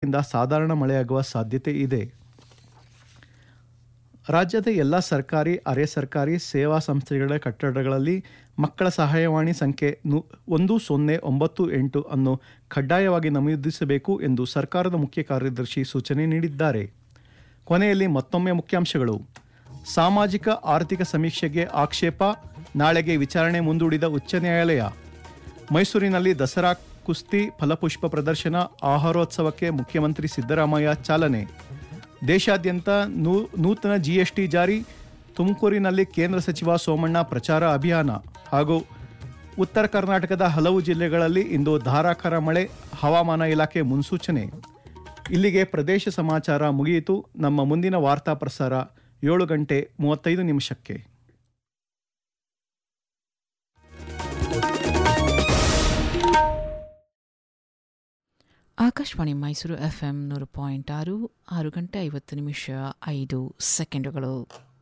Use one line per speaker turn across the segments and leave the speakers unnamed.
ತಾರೀಕಿಂದ ಸಾಧಾರಣ ಮಳೆಯಾಗುವ ಸಾಧ್ಯತೆ ಇದೆ ರಾಜ್ಯದ ಎಲ್ಲ ಸರ್ಕಾರಿ ಅರೆ ಸರ್ಕಾರಿ ಸೇವಾ ಸಂಸ್ಥೆಗಳ ಕಟ್ಟಡಗಳಲ್ಲಿ ಮಕ್ಕಳ ಸಹಾಯವಾಣಿ ಸಂಖ್ಯೆ ನು ಒಂದು ಸೊನ್ನೆ ಒಂಬತ್ತು ಎಂಟು ಅನ್ನು ಕಡ್ಡಾಯವಾಗಿ ನಮೂದಿಸಬೇಕು ಎಂದು ಸರ್ಕಾರದ ಮುಖ್ಯ ಕಾರ್ಯದರ್ಶಿ ಸೂಚನೆ ನೀಡಿದ್ದಾರೆ ಕೊನೆಯಲ್ಲಿ ಮತ್ತೊಮ್ಮೆ ಮುಖ್ಯಾಂಶಗಳು ಸಾಮಾಜಿಕ ಆರ್ಥಿಕ ಸಮೀಕ್ಷೆಗೆ ಆಕ್ಷೇಪ ನಾಳೆಗೆ ವಿಚಾರಣೆ ಮುಂದೂಡಿದ ಉಚ್ಚ ನ್ಯಾಯಾಲಯ ಮೈಸೂರಿನಲ್ಲಿ ದಸರಾ ಕುಸ್ತಿ ಫಲಪುಷ್ಪ ಪ್ರದರ್ಶನ ಆಹಾರೋತ್ಸವಕ್ಕೆ ಮುಖ್ಯಮಂತ್ರಿ ಸಿದ್ದರಾಮಯ್ಯ ಚಾಲನೆ ದೇಶಾದ್ಯಂತ ನೂ ನೂತನ ಜಿಎಸ್ಟಿ ಜಾರಿ ತುಮಕೂರಿನಲ್ಲಿ ಕೇಂದ್ರ ಸಚಿವ ಸೋಮಣ್ಣ ಪ್ರಚಾರ ಅಭಿಯಾನ ಹಾಗೂ ಉತ್ತರ ಕರ್ನಾಟಕದ ಹಲವು ಜಿಲ್ಲೆಗಳಲ್ಲಿ ಇಂದು ಧಾರಾಕಾರ ಮಳೆ ಹವಾಮಾನ ಇಲಾಖೆ ಮುನ್ಸೂಚನೆ ಇಲ್ಲಿಗೆ ಪ್ರದೇಶ ಸಮಾಚಾರ ಮುಗಿಯಿತು ನಮ್ಮ ಮುಂದಿನ ವಾರ್ತಾ ಪ್ರಸಾರ ಏಳು ಗಂಟೆ ಮೂವತ್ತೈದು ನಿಮಿಷಕ್ಕೆ
ಆಕಾಶವಾಣಿ ಮೈಸೂರು ಎಫ್ಎಂ ನೂರು ಪಾಯಿಂಟ್ ಆರು ಆರು ಗಂಟೆ ಐವತ್ತು ನಿಮಿಷ ಐದು ಸೆಕೆಂಡುಗಳು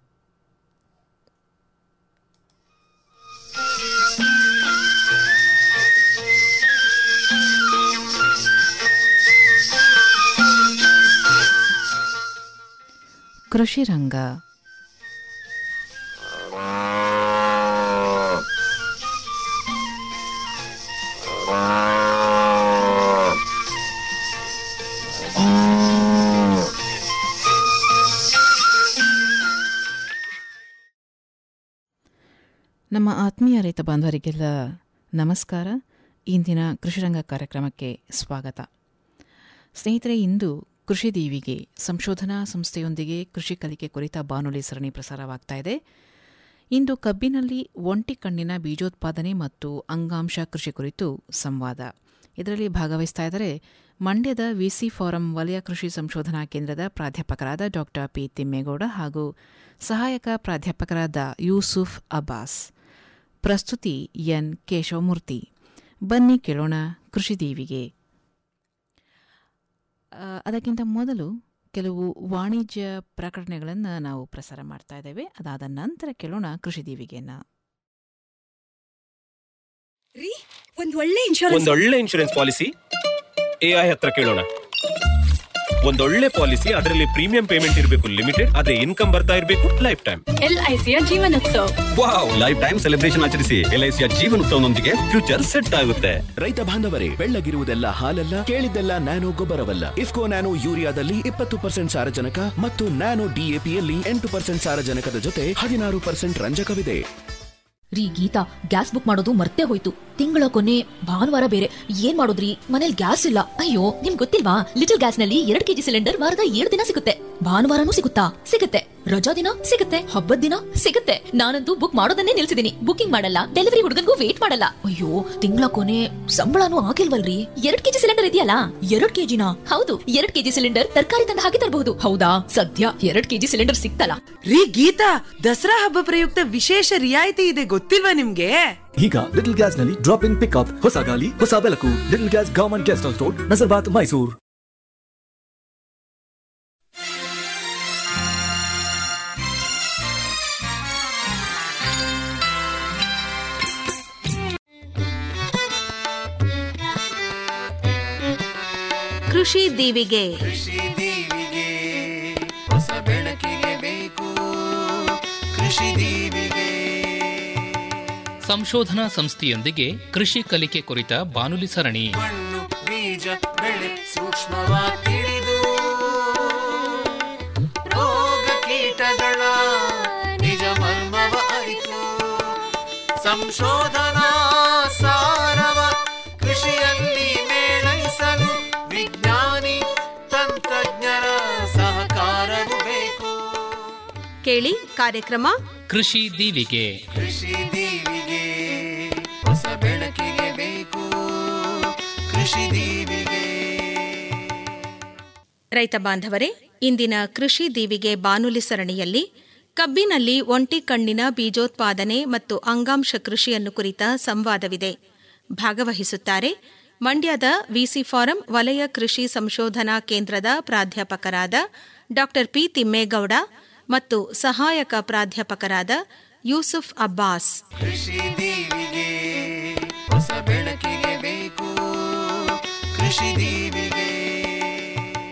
ಕೃಷಿ ರಂಗ ನಮ್ಮ ಆತ್ಮೀಯ ರೈತ ಬಾಂಧವರಿಗೆಲ್ಲ ನಮಸ್ಕಾರ ಇಂದಿನ ಕೃಷಿರಂಗ ಕಾರ್ಯಕ್ರಮಕ್ಕೆ ಸ್ವಾಗತ ಸ್ನೇಹಿತರೆ ಇಂದು ಕೃಷಿ ದೀವಿಗೆ ಸಂಶೋಧನಾ ಸಂಸ್ಥೆಯೊಂದಿಗೆ ಕೃಷಿ ಕಲಿಕೆ ಕುರಿತ ಬಾನುಲಿ ಸರಣಿ ಪ್ರಸಾರವಾಗ್ತಾ ಇದೆ ಇಂದು ಕಬ್ಬಿನಲ್ಲಿ ಒಂಟಿ ಕಣ್ಣಿನ ಬೀಜೋತ್ಪಾದನೆ ಮತ್ತು ಅಂಗಾಂಶ ಕೃಷಿ ಕುರಿತು ಸಂವಾದ ಇದರಲ್ಲಿ ಭಾಗವಹಿಸ್ತಾ ಇದ್ದಾರೆ ಮಂಡ್ಯದ ವಿಸಿ ಫಾರಂ ವಲಯ ಕೃಷಿ ಸಂಶೋಧನಾ ಕೇಂದ್ರದ ಪ್ರಾಧ್ಯಾಪಕರಾದ ಡಾಕ್ಟರ್ ಪಿ ತಿಮ್ಮೇಗೌಡ ಹಾಗೂ ಸಹಾಯಕ ಪ್ರಾಧ್ಯಾಪಕರಾದ ಯೂಸುಫ್ ಅಬ್ಬಾಸ್ ಪ್ರಸ್ತುತಿ ಎನ್ ಕೇಶವಮೂರ್ತಿ ಬನ್ನಿ ಕೇಳೋಣ ಕೃಷಿ ದೀವಿಗೆ ಆ, ಅದಕ್ಕಿಂತ ಮೊದಲು ಕೆಲವು ವಾಣಿಜ್ಯ ಪ್ರಕಟಣೆಗಳನ್ನು ನಾವು ಪ್ರಸಾರ ಮಾಡ್ತಾ ಇದ್ದೇವೆ ಅದಾದ ನಂತರ ಕೇಳೋಣ ಕೃಷಿ ದೀವಿಗೆಯನ್ನ
ರೀ ಒಂದ್ ಒಳ್ಳೆ ಇನ್ಶೂರೆನ್ಸ್
ಒಂದೊಳ್ಳೆ ಇನ್ಶೂರೆನ್ಸ್ ಪಾಲಿಸಿ ಎಐ ಹತ್ರ ಕೇಳೋಣ ಒಂದೊಳ್ಳೆ ಪಾಲಿಸಿ ಅದರಲ್ಲಿ ಪ್ರೀಮಿಯಂ ಪೇಮೆಂಟ್ ಇರಬೇಕು ಲಿಮಿಟೆಡ್ ಅದೇ ಇನ್ಕಮ್ ಬರ್ತಾ ಇರಬೇಕು ಲೈಫ್ ಟೈಮ್
ಎಲ್ ಐ ಸಿಯ ಜೀವನೋತ್ಸವ
ವಾವ್ ಲೈಫ್ ಟೈಮ್ ಸೆಲೆಬ್ರೇಷನ್ ಆಚರಿಸಿ ಎಲ್ಐಸಿಯ ಜೀವನೋತ್ಸವನೊಂದಿಗೆ ಫ್ಯೂಚರ್ ಸೆಟ್ ಆಗುತ್ತೆ
ರೈತ ಬಾಂಧವರೇ ಬೆಳ್ಳಗಿರುವುದೆಲ್ಲ ಹಾಲಲ್ಲ ಕೇಳಿದ್ದೆಲ್ಲ ನ್ಯಾನೋ ಗೊಬ್ಬರವಲ್ಲ ಇಫ್ಕೋ ನ್ಯಾನೋ ಯೂರಿಯಾದಲ್ಲಿ ಇಪ್ಪತ್ತು ಪರ್ಸೆಂಟ್ ಸಾರಜನಕ ಮತ್ತು ನ್ಯಾನೋ ಡಿಎಪಿಯಲ್ಲಿ ಎಂಟು ಪರ್ಸೆಂಟ್ ಸಾರಜನಕದ ಜೊತೆ ಹದಿನಾರು ಪರ್ಸೆಂಟ್ ರಂಜಕವಿದೆ
ರೀ ಗೀತಾ ಗ್ಯಾಸ್ ಬುಕ್ ಮಾಡೋದು ಮರ್ತೇ ಹೋಯ್ತು ತಿಂಗಳ ಕೊನೆ ಭಾನುವಾರ ಬೇರೆ ಏನ್ ಮಾಡೋದ್ರಿ ಮನೇಲಿ ಗ್ಯಾಸ್ ಇಲ್ಲ ಅಯ್ಯೋ ನಿಮ್ ಗೊತ್ತಿಲ್ವಾ ಲಿಟಲ್ ಗ್ಯಾಸ್ ನಲ್ಲಿ ಎರಡ್ ಕೆಜಿ ಸಿಲಿಂಡರ್ ವಾರದ ಏಳು ದಿನ ಸಿಗುತ್ತೆ ಭಾನುವಾರನೂ ಸಿಗುತ್ತಾ ಸಿಗುತ್ತೆ ರಜಾ ದಿನ ಸಿಗುತ್ತೆ ಹಬ್ಬದ ದಿನ ಸಿಗುತ್ತೆ ನಾನಂತೂ ಬುಕ್ ಮಾಡೋದನ್ನೇ ನಿಲ್ಸಿದೀನಿ ಬುಕಿಂಗ್ ಮಾಡಲ್ಲ ಡೆಲಿವರಿ ಹುಡುಗನ್ಗೂ ವೇಟ್ ಮಾಡಲ್ಲ ಅಯ್ಯೋ ತಿಂಗಳ ಕೊನೆ ಸಂಬಳನೂ ಆಗಿಲ್ವಲ್ರಿ ಎರಡ್ ಕೆಜಿ ಸಿಲಿಂಡರ್ ಇದೆಯಲ್ಲ ಎರಡ್ ಕೆಜಿನ ಹೌದು ಎರಡ್ ಕೆಜಿ ಸಿಲಿಂಡರ್ ತರಕಾರಿ ತಂದು ಹಾಕಿ ತರಬಹುದು ಹೌದಾ ಸದ್ಯ ಎರಡ್ ಕೆಜಿ ಸಿಲಿಂಡರ್ ಸಿಕ್ತಲ್ಲ
ರೀ ಗೀತಾ ದಸರಾ ಹಬ್ಬ ಪ್ರಯುಕ್ತ ವಿಶೇಷ ರಿಯಾಯಿತಿ ಇದೆ ಗೊತ್ತಿಲ್ವಾ ನಿಮ್ಗೆ
ಈಗ ಲಿಟಲ್ ಗ್ಯಾಸ್ ನಲ್ಲಿ ಡ್ರಾಪ್ ಇನ್ ಪಿಕ್ಅಪ್ ಹೊಸ ಗಾಲಿ ಹೊಸ ಬೆಳಕು little gas government guest house road Nazarbad Mysuru
ಕೃಷಿ ದೀವಿಗೆ
ಕೃಷಿ ದೀವಿಗೆ ಹೊಸ ಬೆಳಕಿಗೆ ಬೇಕು ಕೃಷಿ ದೀವಿಗೆ
ಸಂಶೋಧನಾ ಸಂಸ್ಥೆಯೊಂದಿಗೆ ಕೃಷಿ ಕಲಿಕೆ ಕುರಿತ ಬಾನುಲಿ ಸರಣಿ
ಮಣ್ಣು ಬೀಜ ಬೆಳೆ ಸೂಕ್ಷ್ಮವಾಗಿ ತಿಳಿದು ರೋಗ ಕೀಟಗಳ ನಿಜ ಮರ್ಮವ ಅರಿತು ಸಂಶೋಧನಾ ಸಾರವ ಕೃಷಿಯಲ್ಲಿ ಮೇಳೈಸಲು ವಿಜ್ಞಾನಿ ತಂತ್ರಜ್ಞರ ಸಹಕಾರವು ಬೇಕು
ಕೇಳಿ ಕಾರ್ಯಕ್ರಮ
ಕೃಷಿ ದೀವಿಗೆ
ಕೃಷಿ ದೀವಿಗೆ ಹೊಸ ಬೆಳಕಿಗೆ ಬೇಕು ಕೃಷಿ ದೀವಿಗೆ
ರೈತ ಬಾಂಧವರೇ ಇಂದಿನ ಕೃಷಿ ದೀವಿಗೆ ಬಾನುಲಿ ಸರಣಿಯಲ್ಲಿ ಕಬ್ಬಿನಲ್ಲಿ ಒಂಟಿ ಕಣ್ಣಿನ ಬೀಜೋತ್ಪಾದನೆ ಮತ್ತು ಅಂಗಾಂಶ ಕೃಷಿಯನ್ನು ಕುರಿತ ಸಂವಾದವಿದೆ ಭಾಗವಹಿಸುತ್ತಾರೆ ಮಂಡ್ಯದ ವಿಸಿ ಫಾರಂ ವಲಯ ಕೃಷಿ ಸಂಶೋಧನಾ ಕೇಂದ್ರದ ಪ್ರಾಧ್ಯಾಪಕರಾದ ಡಾ ಪಿ ತಿಮ್ಮೇಗೌಡ ಮತ್ತು ಸಹಾಯಕ ಪ್ರಾಧ್ಯಾಪಕರಾದ ಯೂಸುಫ್ ಅಬ್ಬಾಸ್
ಕೃಷಿ ದೀವಿಗೆ ಹೊಸ ಬೆಳಕಿಗೆ ಬೇಕು ಕೃಷಿ ದೀವಿಗೆ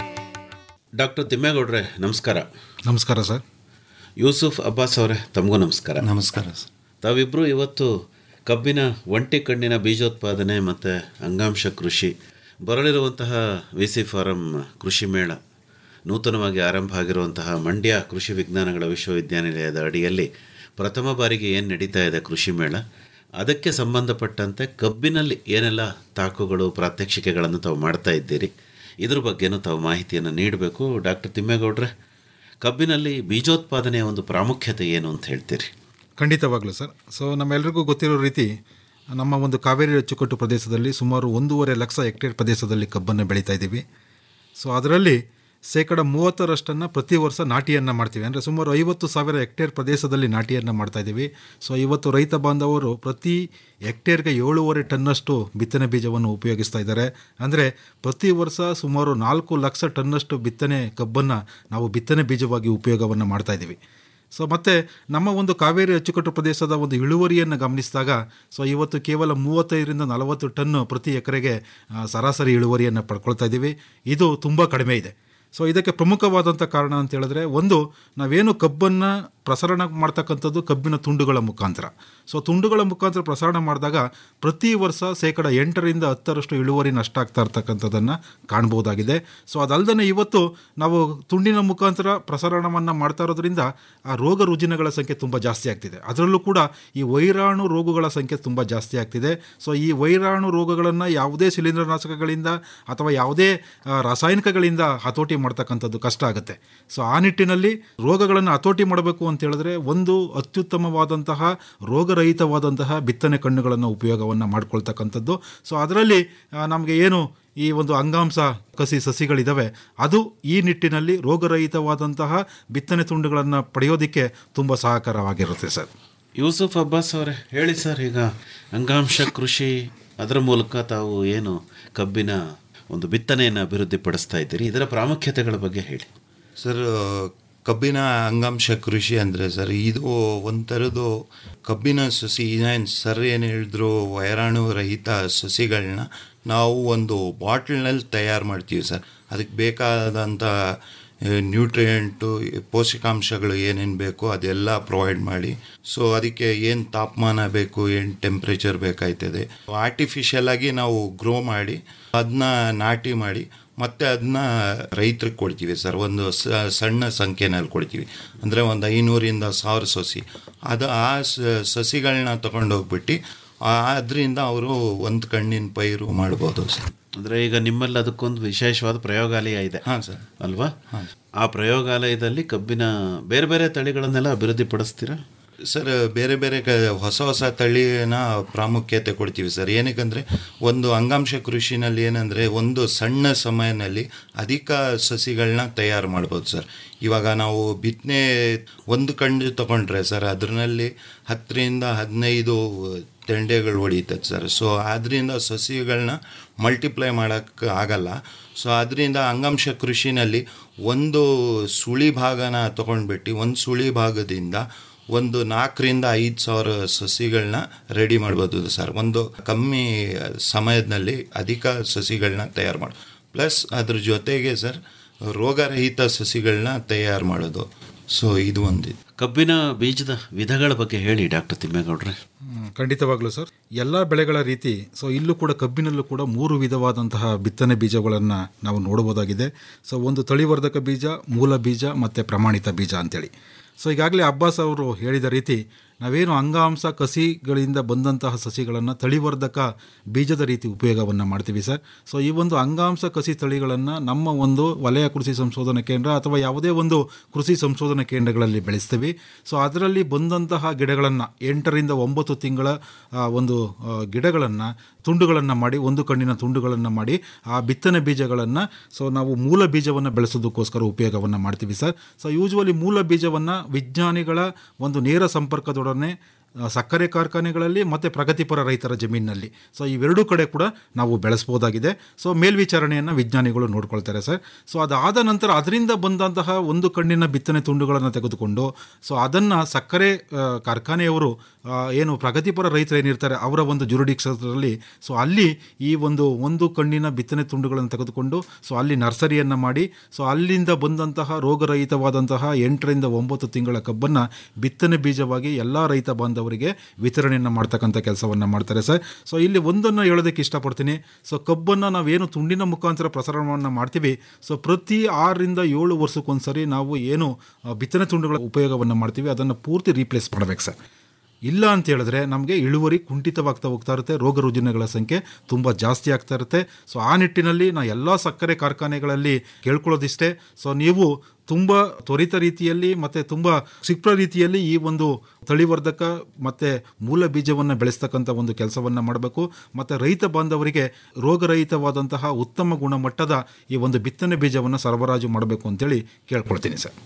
ಡಾಕ್ಟರ್ ತಿಮ್ಮೇಗೌಡ್ರೆ ನಮಸ್ಕಾರ
ನಮಸ್ಕಾರ ಸರ್
ಯೂಸುಫ್ ಅಬ್ಬಾಸ್ ಅವರೇ ತಮಗೂ ನಮಸ್ಕಾರ
ನಮಸ್ಕಾರ ಸರ್
ತಾವಿಬ್ಬರು ಇವತ್ತು ಕಬ್ಬಿನ ಒಂಟಿ ಕಣ್ಣಿನ ಬೀಜೋತ್ಪಾದನೆ ಮತ್ತು ಅಂಗಾಂಶ ಕೃಷಿ ಬರಲಿರುವಂತಹ ವಿ ಸಿ ಫಾರಂ ಕೃಷಿ ಮೇಳ ನೂತನವಾಗಿ ಆರಂಭ ಆಗಿರುವಂತಹ ಮಂಡ್ಯ ಕೃಷಿ ವಿಜ್ಞಾನಗಳ ವಿಶ್ವವಿದ್ಯಾನಿಲಯದ ಅಡಿಯಲ್ಲಿ ಪ್ರಥಮ ಬಾರಿಗೆ ಏನು ನಡೀತಾ ಇದೆ ಕೃಷಿ ಮೇಳ ಅದಕ್ಕೆ ಸಂಬಂಧಪಟ್ಟಂತೆ ಕಬ್ಬಿನಲ್ಲಿ ಏನೆಲ್ಲ ತಾಕುಗಳು ಪ್ರಾತ್ಯಕ್ಷಿಕೆಗಳನ್ನು ತಾವು ಮಾಡ್ತಾ ಇದ್ದೀರಿ ಇದ್ರ ಬಗ್ಗೆನೂ ತಾವು ಮಾಹಿತಿಯನ್ನು ನೀಡಬೇಕು ಡಾಕ್ಟರ್ ತಿಮ್ಮೇಗೌಡ್ರೆ ಕಬ್ಬಿನಲ್ಲಿ ಬೀಜೋತ್ಪಾದನೆಯ ಒಂದು ಪ್ರಾಮುಖ್ಯತೆ ಏನು ಅಂತ ಹೇಳ್ತೀರಿ
ಖಂಡಿತವಾಗ್ಲೂ ಸರ್ ಸೊ ನಮ್ಮೆಲ್ಲರಿಗೂ ಗೊತ್ತಿರೋ ರೀತಿ ನಮ್ಮ ಒಂದು ಕಾವೇರಿ ಅಚ್ಚುಕಟ್ಟು ಪ್ರದೇಶದಲ್ಲಿ ಸುಮಾರು ಒಂದೂವರೆ ಲಕ್ಷ ಹೆಕ್ಟೇರ್ ಪ್ರದೇಶದಲ್ಲಿ ಕಬ್ಬನ್ನು ಬೆಳೀತಾ ಇದ್ದೀವಿ ಸೊ ಅದರಲ್ಲಿ ಶೇಕಡ ಮೂವತ್ತರಷ್ಟನ್ನು ಪ್ರತಿ ವರ್ಷ ನಾಟಿಯನ್ನು ಮಾಡ್ತೀವಿ ಅಂದರೆ ಸುಮಾರು ಐವತ್ತು ಸಾವಿರ ಹೆಕ್ಟೇರ್ ಪ್ರದೇಶದಲ್ಲಿ ನಾಟಿಯನ್ನು ಮಾಡ್ತಾ ಇದ್ದೀವಿ ಸೊ ಇವತ್ತು ರೈತ ಬಾಂಧವರು ಪ್ರತಿ ಹೆಕ್ಟೇರ್ಗೆ ಏಳೂವರೆ ಟನ್ನಷ್ಟು ಬಿತ್ತನೆ ಬೀಜವನ್ನು ಉಪಯೋಗಿಸ್ತಾ ಇದ್ದಾರೆ ಅಂದರೆ ಪ್ರತಿ ವರ್ಷ ಸುಮಾರು ನಾಲ್ಕು ಲಕ್ಷ ಟನ್ನಷ್ಟು ಬಿತ್ತನೆ ಕಬ್ಬನ್ನು ನಾವು ಬಿತ್ತನೆ ಬೀಜವಾಗಿ ಉಪಯೋಗವನ್ನು ಮಾಡ್ತಾ ಇದ್ದೀವಿ ಸೊ ಮತ್ತು ನಮ್ಮ ಒಂದು ಕಾವೇರಿ ಅಚ್ಚುಕಟ್ಟು ಪ್ರದೇಶದ ಒಂದು ಇಳುವರಿಯನ್ನು ಗಮನಿಸಿದಾಗ ಸೊ ಇವತ್ತು ಕೇವಲ ಮೂವತ್ತೈದರಿಂದ ನಲವತ್ತು ಟನ್ ಪ್ರತಿ ಎಕರೆಗೆ ಆ, ಸರಾಸರಿ ಇಳುವರಿಯನ್ನು ಪಡ್ಕೊಳ್ತಾ ಇದ್ದೀವಿ ಇದು ತುಂಬ ಕಡಿಮೆ ಇದೆ ಸೊ ಇದಕ್ಕೆ ಪ್ರಮುಖವಾದಂಥ ಕಾರಣ ಅಂತ ಹೇಳಿದ್ರೆ ಒಂದು ನಾವೇನು ಕಬ್ಬನ್ನು ಪ್ರಸರಣ ಮಾಡ್ತಕ್ಕಂಥದ್ದು ಕಬ್ಬಿನ ತುಂಡುಗಳ ಮುಖಾಂತರ ಸೊ ತುಂಡುಗಳ ಮುಖಾಂತರ ಪ್ರಸರಣ ಮಾಡಿದಾಗ ಪ್ರತಿ ವರ್ಷ ಶೇಕಡ ಎಂಟರಿಂದ ಹತ್ತರಷ್ಟು ಇಳುವರಿ ನಷ್ಟ ಆಗ್ತಾ ಇರ್ತಕ್ಕಂಥದ್ದನ್ನು ಕಾಣ್ಬೋದಾಗಿದೆ ಸೊ ಅದಲ್ಲದೆ ಇವತ್ತು ನಾವು ತುಂಡಿನ ಮುಖಾಂತರ ಪ್ರಸರಣವನ್ನು ಮಾಡ್ತಾ ಇರೋದ್ರಿಂದ ಆ ರೋಗ ರುಜಿನಗಳ ಸಂಖ್ಯೆ ತುಂಬ ಜಾಸ್ತಿ ಆಗ್ತಿದೆ ಅದರಲ್ಲೂ ಕೂಡ ಈ ವೈರಾಣು ರೋಗಗಳ ಸಂಖ್ಯೆ ತುಂಬ ಜಾಸ್ತಿ ಆಗ್ತಿದೆ ಸೊ ಈ ವೈರಾಣು ರೋಗಗಳನ್ನು ಯಾವುದೇ ಶಿಲೀಂಧ್ರನಾಶಕಗಳಿಂದ ಅಥವಾ ಯಾವುದೇ ಆ, ರಾಸಾಯನಿಕಗಳಿಂದ ಹತೋಟಿ ಮಾಡ್ತಕ್ಕಂಥದ್ದು ಕಷ್ಟ ಆಗುತ್ತೆ ಸೊ ಆ ನಿಟ್ಟಿನಲ್ಲಿ ರೋಗಗಳನ್ನು ಹತೋಟಿ ಮಾಡಬೇಕು ಅಂತ ಹೇಳಿದ್ರೆ ಒಂದು ಅತ್ಯುತ್ತಮವಾದಂತಹ ರೋಗರಹಿತವಾದಂತಹ ಬಿತ್ತನೆ ಕಣ್ಣುಗಳನ್ನು ಉಪಯೋಗವನ್ನು ಮಾಡ್ಕೊಳ್ತಕ್ಕಂಥದ್ದು ಸೊ ಅದರಲ್ಲಿ ನಮಗೆ ಏನು ಈ ಒಂದು ಅಂಗಾಂಶ ಕಸಿ ಸಸಿಗಳಿದ್ದಾವೆ ಅದು ಈ ನಿಟ್ಟಿನಲ್ಲಿ ರೋಗರಹಿತವಾದಂತಹ ಬಿತ್ತನೆ ತುಂಡುಗಳನ್ನು ಪಡೆಯೋದಕ್ಕೆ ತುಂಬ ಸಹಕಾರವಾಗಿರುತ್ತೆ ಸರ್
ಯೂಸುಫ್ ಅಬ್ಬಾಸ್ ಅವರೇ ಹೇಳಿ ಸರ್ ಈಗ ಅಂಗಾಂಶ ಕೃಷಿ ಅದರ ಮೂಲಕ ತಾವು ಏನು ಕಬ್ಬಿನ ಒಂದು ಬಿತ್ತನೆಯನ್ನು ಅಭಿವೃದ್ಧಿಪಡಿಸ್ತಾ ಇದ್ದೀರಿ ಇದರ ಪ್ರಾಮುಖ್ಯತೆಗಳ ಬಗ್ಗೆ ಹೇಳಿ
ಸರ್ ಕಬ್ಬಿನ ಅಂಗಾಂಶ ಕೃಷಿ ಅಂದರೆ ಸರ್ ಇದು ಒಂಥರದ್ದು ಕಬ್ಬಿನ ಸಸಿ ಏನು ಸರ್ ಏನು ಹೇಳಿದ್ರು ವೈರಾಣು ರಹಿತ ಸಸಿಗಳನ್ನ ನಾವು ಒಂದು ಬಾಟ್ಲ್ನಲ್ಲಿ ತಯಾರು ಮಾಡ್ತೀವಿ ಸರ್ ಅದಕ್ಕೆ ಬೇಕಾದಂಥ ನ್ಯೂಟ್ರಿಯೆಂಟು ಪೋಷಕಾಂಶಗಳು ಏನೇನು ಬೇಕೋ ಅದೆಲ್ಲ ಪ್ರೊವೈಡ್ ಮಾಡಿ ಸೊ ಅದಕ್ಕೆ ಏನು ತಾಪಮಾನ ಬೇಕು ಏನು ಟೆಂಪ್ರೇಚರ್ ಬೇಕಾಯ್ತದೆ ಆರ್ಟಿಫಿಷಿಯಲ್ ಆಗಿ ನಾವು ಗ್ರೋ ಮಾಡಿ ಅದನ್ನ ನಾಟಿ ಮಾಡಿ ಮತ್ತೆ ಅದನ್ನ ರೈತರಿಗೆ ಕೊಡ್ತೀವಿ ಸರ್ ಒಂದು ಸ- ಸಣ್ಣ ಸಂಖ್ಯೆನಲ್ಲಿ ಕೊಡ್ತೀವಿ ಅಂದರೆ ಒಂದು ಐನೂರಿಂದ ಸಾವಿರ ಸಸಿ ಅದು ಆ ಸ- ಸಸಿಗಳನ್ನ ತಗೊಂಡೋಗ್ಬಿಟ್ಟು ಅದರಿಂದ ಅವರು ಒಂದು ಕಣ್ಣಿನ ಪೈರು ಮಾಡ್ಬೋದು ಸರ್
ಅಂದರೆ ಈಗ ನಿಮ್ಮಲ್ಲಿ ಅದಕ್ಕೊಂದು ವಿಶೇಷವಾದ ಪ್ರಯೋಗಾಲಯ ಇದೆ
ಹಾಂ ಸರ್
ಅಲ್ವಾ ಆ ಪ್ರಯೋಗಾಲಯದಲ್ಲಿ ಕಬ್ಬಿನ ಬೇರೆ ಬೇರೆ ತಳಿಗಳನ್ನೆಲ್ಲ ಅಭಿವೃದ್ಧಿಪಡಿಸ್ತೀರಾ
ಸರ್ ಬೇರೆ ಬೇರೆ ಕ ಹೊಸ ಹೊಸ ತಳಿನ ಪ್ರಾಮುಖ್ಯತೆ ಕೊಡ್ತೀವಿ ಸರ್ ಏನಕ್ಕಂದರೆ ಒಂದು ಅಂಗಾಂಶ ಕೃಷಿನಲ್ಲಿ ಏನಂದರೆ ಒಂದು ಸಣ್ಣ ಸಮಯದಲ್ಲಿ ಅಧಿಕ ಸಸಿಗಳನ್ನ ತಯಾರು ಮಾಡ್ಬೋದು ಸರ್ ಇವಾಗ ನಾವು ಬಿತ್ತನೆ ಒಂದು ಕಣ್ಣು ತಗೊಂಡ್ರೆ ಸರ್ ಅದರಲ್ಲಿ ಹತ್ತರಿಂದ ಹದಿನೈದು ತೆಂಡೆಗಳು ಹೊಡಿತದೆ ಸರ್ ಸೊ ಅದರಿಂದ ಸಸಿಗಳನ್ನ ಮಲ್ಟಿಪ್ಲೈ ಮಾಡೋಕ್ಕೆ ಆಗಲ್ಲ ಸೊ ಅದರಿಂದ ಅಂಗಾಂಶ ಕೃಷಿನಲ್ಲಿ ಒಂದು ಸುಳಿ ಭಾಗನ ತೊಗೊಂಡ್ಬಿಟ್ಟು ಒಂದು ಸುಳಿ ಭಾಗದಿಂದ ಒಂದು ನಾಲ್ಕರಿಂದ ಐದು ಸಾವಿರ ಸಸಿಗಳನ್ನ ರೆಡಿ ಮಾಡ್ಬೋದು ಸರ್ ಒಂದು ಕಮ್ಮಿ ಸಮಯದಲ್ಲಿ ಅಧಿಕ ಸಸಿಗಳನ್ನ ತಯಾರು ಮಾಡಿ ಪ್ಲಸ್ ಅದ್ರ ಜೊತೆಗೆ ಸರ್ ರೋಗರಹಿತ ಸಸಿಗಳನ್ನ ತಯಾರು ಮಾಡೋದು ಸೊ ಇದು ಒಂದು
ಕಬ್ಬಿನ ಬೀಜದ ವಿಧಗಳ ಬಗ್ಗೆ ಹೇಳಿ ಡಾಕ್ಟರ್ ತಿಮ್ಮೇಗೌಡ್ರೆ
ಹ್ಮ್, ಖಂಡಿತವಾಗ್ಲೂ ಸರ್ ಎಲ್ಲ ಬೆಳೆಗಳ ರೀತಿ ಸೊ ಇಲ್ಲೂ ಕೂಡ ಕಬ್ಬಿನಲ್ಲೂ ಕೂಡ ಮೂರು ವಿಧವಾದಂತಹ ಬಿತ್ತನೆ ಬೀಜಗಳನ್ನು ನಾವು ನೋಡಬಹುದಾಗಿದೆ ಸೊ ಒಂದು ತಳಿವರ್ಧಕ ಬೀಜ ಮೂಲ ಬೀಜ ಮತ್ತು ಪ್ರಮಾಣಿತ ಬೀಜ ಅಂತೇಳಿ ಸೊ ಈಗಾಗಲೇ ಅಬ್ಬಾಸ್ ಅವರು ಹೇಳಿದ ರೀತಿ ನಾವೇನು ಅಂಗಾಂಶ ಕಸಿಗಳಿಂದ ಬಂದಂತಹ ಸಸಿಗಳನ್ನು ತಳಿವರ್ಧಕ ಬೀಜದ ರೀತಿ ಉಪಯೋಗವನ್ನು ಮಾಡ್ತೀವಿ ಸರ್ ಸೊ ಈ ಒಂದು ಅಂಗಾಂಶ ಕಸಿ ತಳಿಗಳನ್ನು ನಮ್ಮ ಒಂದು ವಲಯ ಕೃಷಿ ಸಂಶೋಧನಾ ಕೇಂದ್ರ ಅಥವಾ ಯಾವುದೇ ಒಂದು ಕೃಷಿ ಸಂಶೋಧನಾ ಕೇಂದ್ರಗಳಲ್ಲಿ ಬೆಳೆಸ್ತೀವಿ ಸೊ ಅದರಲ್ಲಿ ಬಂದಂತಹ ಗಿಡಗಳನ್ನು ಎಂಟರಿಂದ ಒಂಬತ್ತು ತಿಂಗಳ ಆ, ಒಂದು ಗಿಡಗಳನ್ನು ತುಂಡುಗಳನ್ನು ಮಾಡಿ ಒಂದು ಕಣ್ಣಿನ ತುಂಡುಗಳನ್ನು ಮಾಡಿ ಆ ಬಿತ್ತನೆ ಬೀಜಗಳನ್ನು ಸೊ ನಾವು ಮೂಲ ಬೀಜವನ್ನು ಬೆಳೆಸೋದಕ್ಕೋಸ್ಕರ ಉಪಯೋಗವನ್ನು ಮಾಡ್ತೀವಿ ಸರ್ ಸೊ ಯೂಶ್ವಲಿ ಮೂಲ ಬೀಜವನ್ನು ವಿಜ್ಞಾನಿಗಳ ಒಂದು ನೇರ ಸಂಪರ್ಕದೊಡನೆ ಆ, ಸಕ್ಕರೆ ಕಾರ್ಖಾನೆಗಳಲ್ಲಿ ಮತ್ತು ಪ್ರಗತಿಪರ ರೈತರ ಜಮೀನಿನಲ್ಲಿ ಸೊ ಇವೆರಡೂ ಕಡೆ ಕೂಡ ನಾವು ಬೆಳೆಸ್ಬೋದಾಗಿದೆ ಸೊ ಮೇಲ್ವಿಚಾರಣೆಯನ್ನು ವಿಜ್ಞಾನಿಗಳು ನೋಡ್ಕೊಳ್ತಾರೆ ಸರ್ ಸೊ ಅದಾದ ನಂತರ ಅದರಿಂದ ಬಂದಂತಹ ಒಂದು ಕಣ್ಣಿನ ಬಿತ್ತನೆ ತುಂಡುಗಳನ್ನು ತೆಗೆದುಕೊಂಡು ಸೊ ಅದನ್ನು ಸಕ್ಕರೆ ಆ, ಕಾರ್ಖಾನೆಯವರು ಆ, ಏನು ಪ್ರಗತಿಪರ ರೈತರು ಏನಿರ್ತಾರೆ ಅವರ ಒಂದು ಜುರುಡಿಕ್ಷರಲ್ಲಿ ಸೊ ಅಲ್ಲಿ ಈ ಒಂದು ಒಂದು ಕಣ್ಣಿನ ಬಿತ್ತನೆ ತುಂಡುಗಳನ್ನು ತೆಗೆದುಕೊಂಡು ಸೊ ಅಲ್ಲಿ ನರ್ಸರಿಯನ್ನು ಮಾಡಿ ಸೊ ಅಲ್ಲಿಂದ ಬಂದಂತಹ ರೋಗರಹಿತವಾದಂತಹ ಎಂಟರಿಂದ ಒಂಬತ್ತು ತಿಂಗಳ ಕಬ್ಬನ್ನು ಬಿತ್ತನೆ ಬೀಜವಾಗಿ ಎಲ್ಲ ರೈತ ಬಾಂಧವರಿಗೆ ವಿತರಣೆಯನ್ನು ಮಾಡ್ತಕ್ಕಂಥ ಕೆಲಸವನ್ನು ಮಾಡ್ತಾರೆ ಸರ್ ಸೊ ಇಲ್ಲಿ ಒಂದನ್ನು ಹೇಳೋದಕ್ಕೆ ಇಷ್ಟಪಡ್ತೀನಿ ಸೊ ಕಬ್ಬನ್ನು ನಾವೇನು ತುಂಡಿನ ಮುಖಾಂತರ ಪ್ರಸಾರವನ್ನು ಮಾಡ್ತೀವಿ ಸೊ ಪ್ರತಿ ಆರರಿಂದ ಏಳು ವರ್ಷಕ್ಕೊಂದ್ಸರಿ ನಾವು ಏನು ಆ, ಬಿತ್ತನೆ ತುಂಡುಗಳ ಉಪಯೋಗವನ್ನು ಮಾಡ್ತೀವಿ ಅದನ್ನು ಪೂರ್ತಿ ರೀಪ್ಲೇಸ್ ಮಾಡ್ಬೇಕು ಸರ್ ಇಲ್ಲ ಅಂತ ಹೇಳಿದ್ರೆ ನಮಗೆ ಇಳುವರಿ ಕುಂಠಿತವಾಗ್ತಾ ಹೋಗ್ತಾ ಇರುತ್ತೆ ರೋಗ ರುಜಿನಗಳ ಸಂಖ್ಯೆ ತುಂಬ ಜಾಸ್ತಿ ಆಗ್ತಾ ಇರುತ್ತೆ ಸೊ ಆ ನಿಟ್ಟಿನಲ್ಲಿ ನಾ ಎಲ್ಲ ಸಕ್ಕರೆ ಕಾರ್ಖಾನೆಗಳಲ್ಲಿ ಕೇಳ್ಕೊಳ್ಳೋದಿಷ್ಟೇ ಸೊ ನೀವು ತುಂಬ ತ್ವರಿತ ರೀತಿಯಲ್ಲಿ ಮತ್ತು ತುಂಬ ಕ್ಷಿಪ್ರ ರೀತಿಯಲ್ಲಿ ಈ ಒಂದು ತಳಿವರ್ಧಕ ಮತ್ತು ಮೂಲ ಬೀಜವನ್ನು ಬೆಳೆಸ್ತಕ್ಕಂಥ ಒಂದು ಕೆಲಸವನ್ನು ಮಾಡಬೇಕು ಮತ್ತು ರೈತ ಬಾಂಧವರಿಗೆ ರೋಗರಹಿತವಾದಂತಹ ಉತ್ತಮ ಗುಣಮಟ್ಟದ ಈ ಒಂದು ಬಿತ್ತನೆ ಬೀಜವನ್ನು ಸರಬರಾಜು ಮಾಡಬೇಕು ಅಂತೇಳಿ ಕೇಳ್ಕೊಳ್ತೀನಿ ಸರ್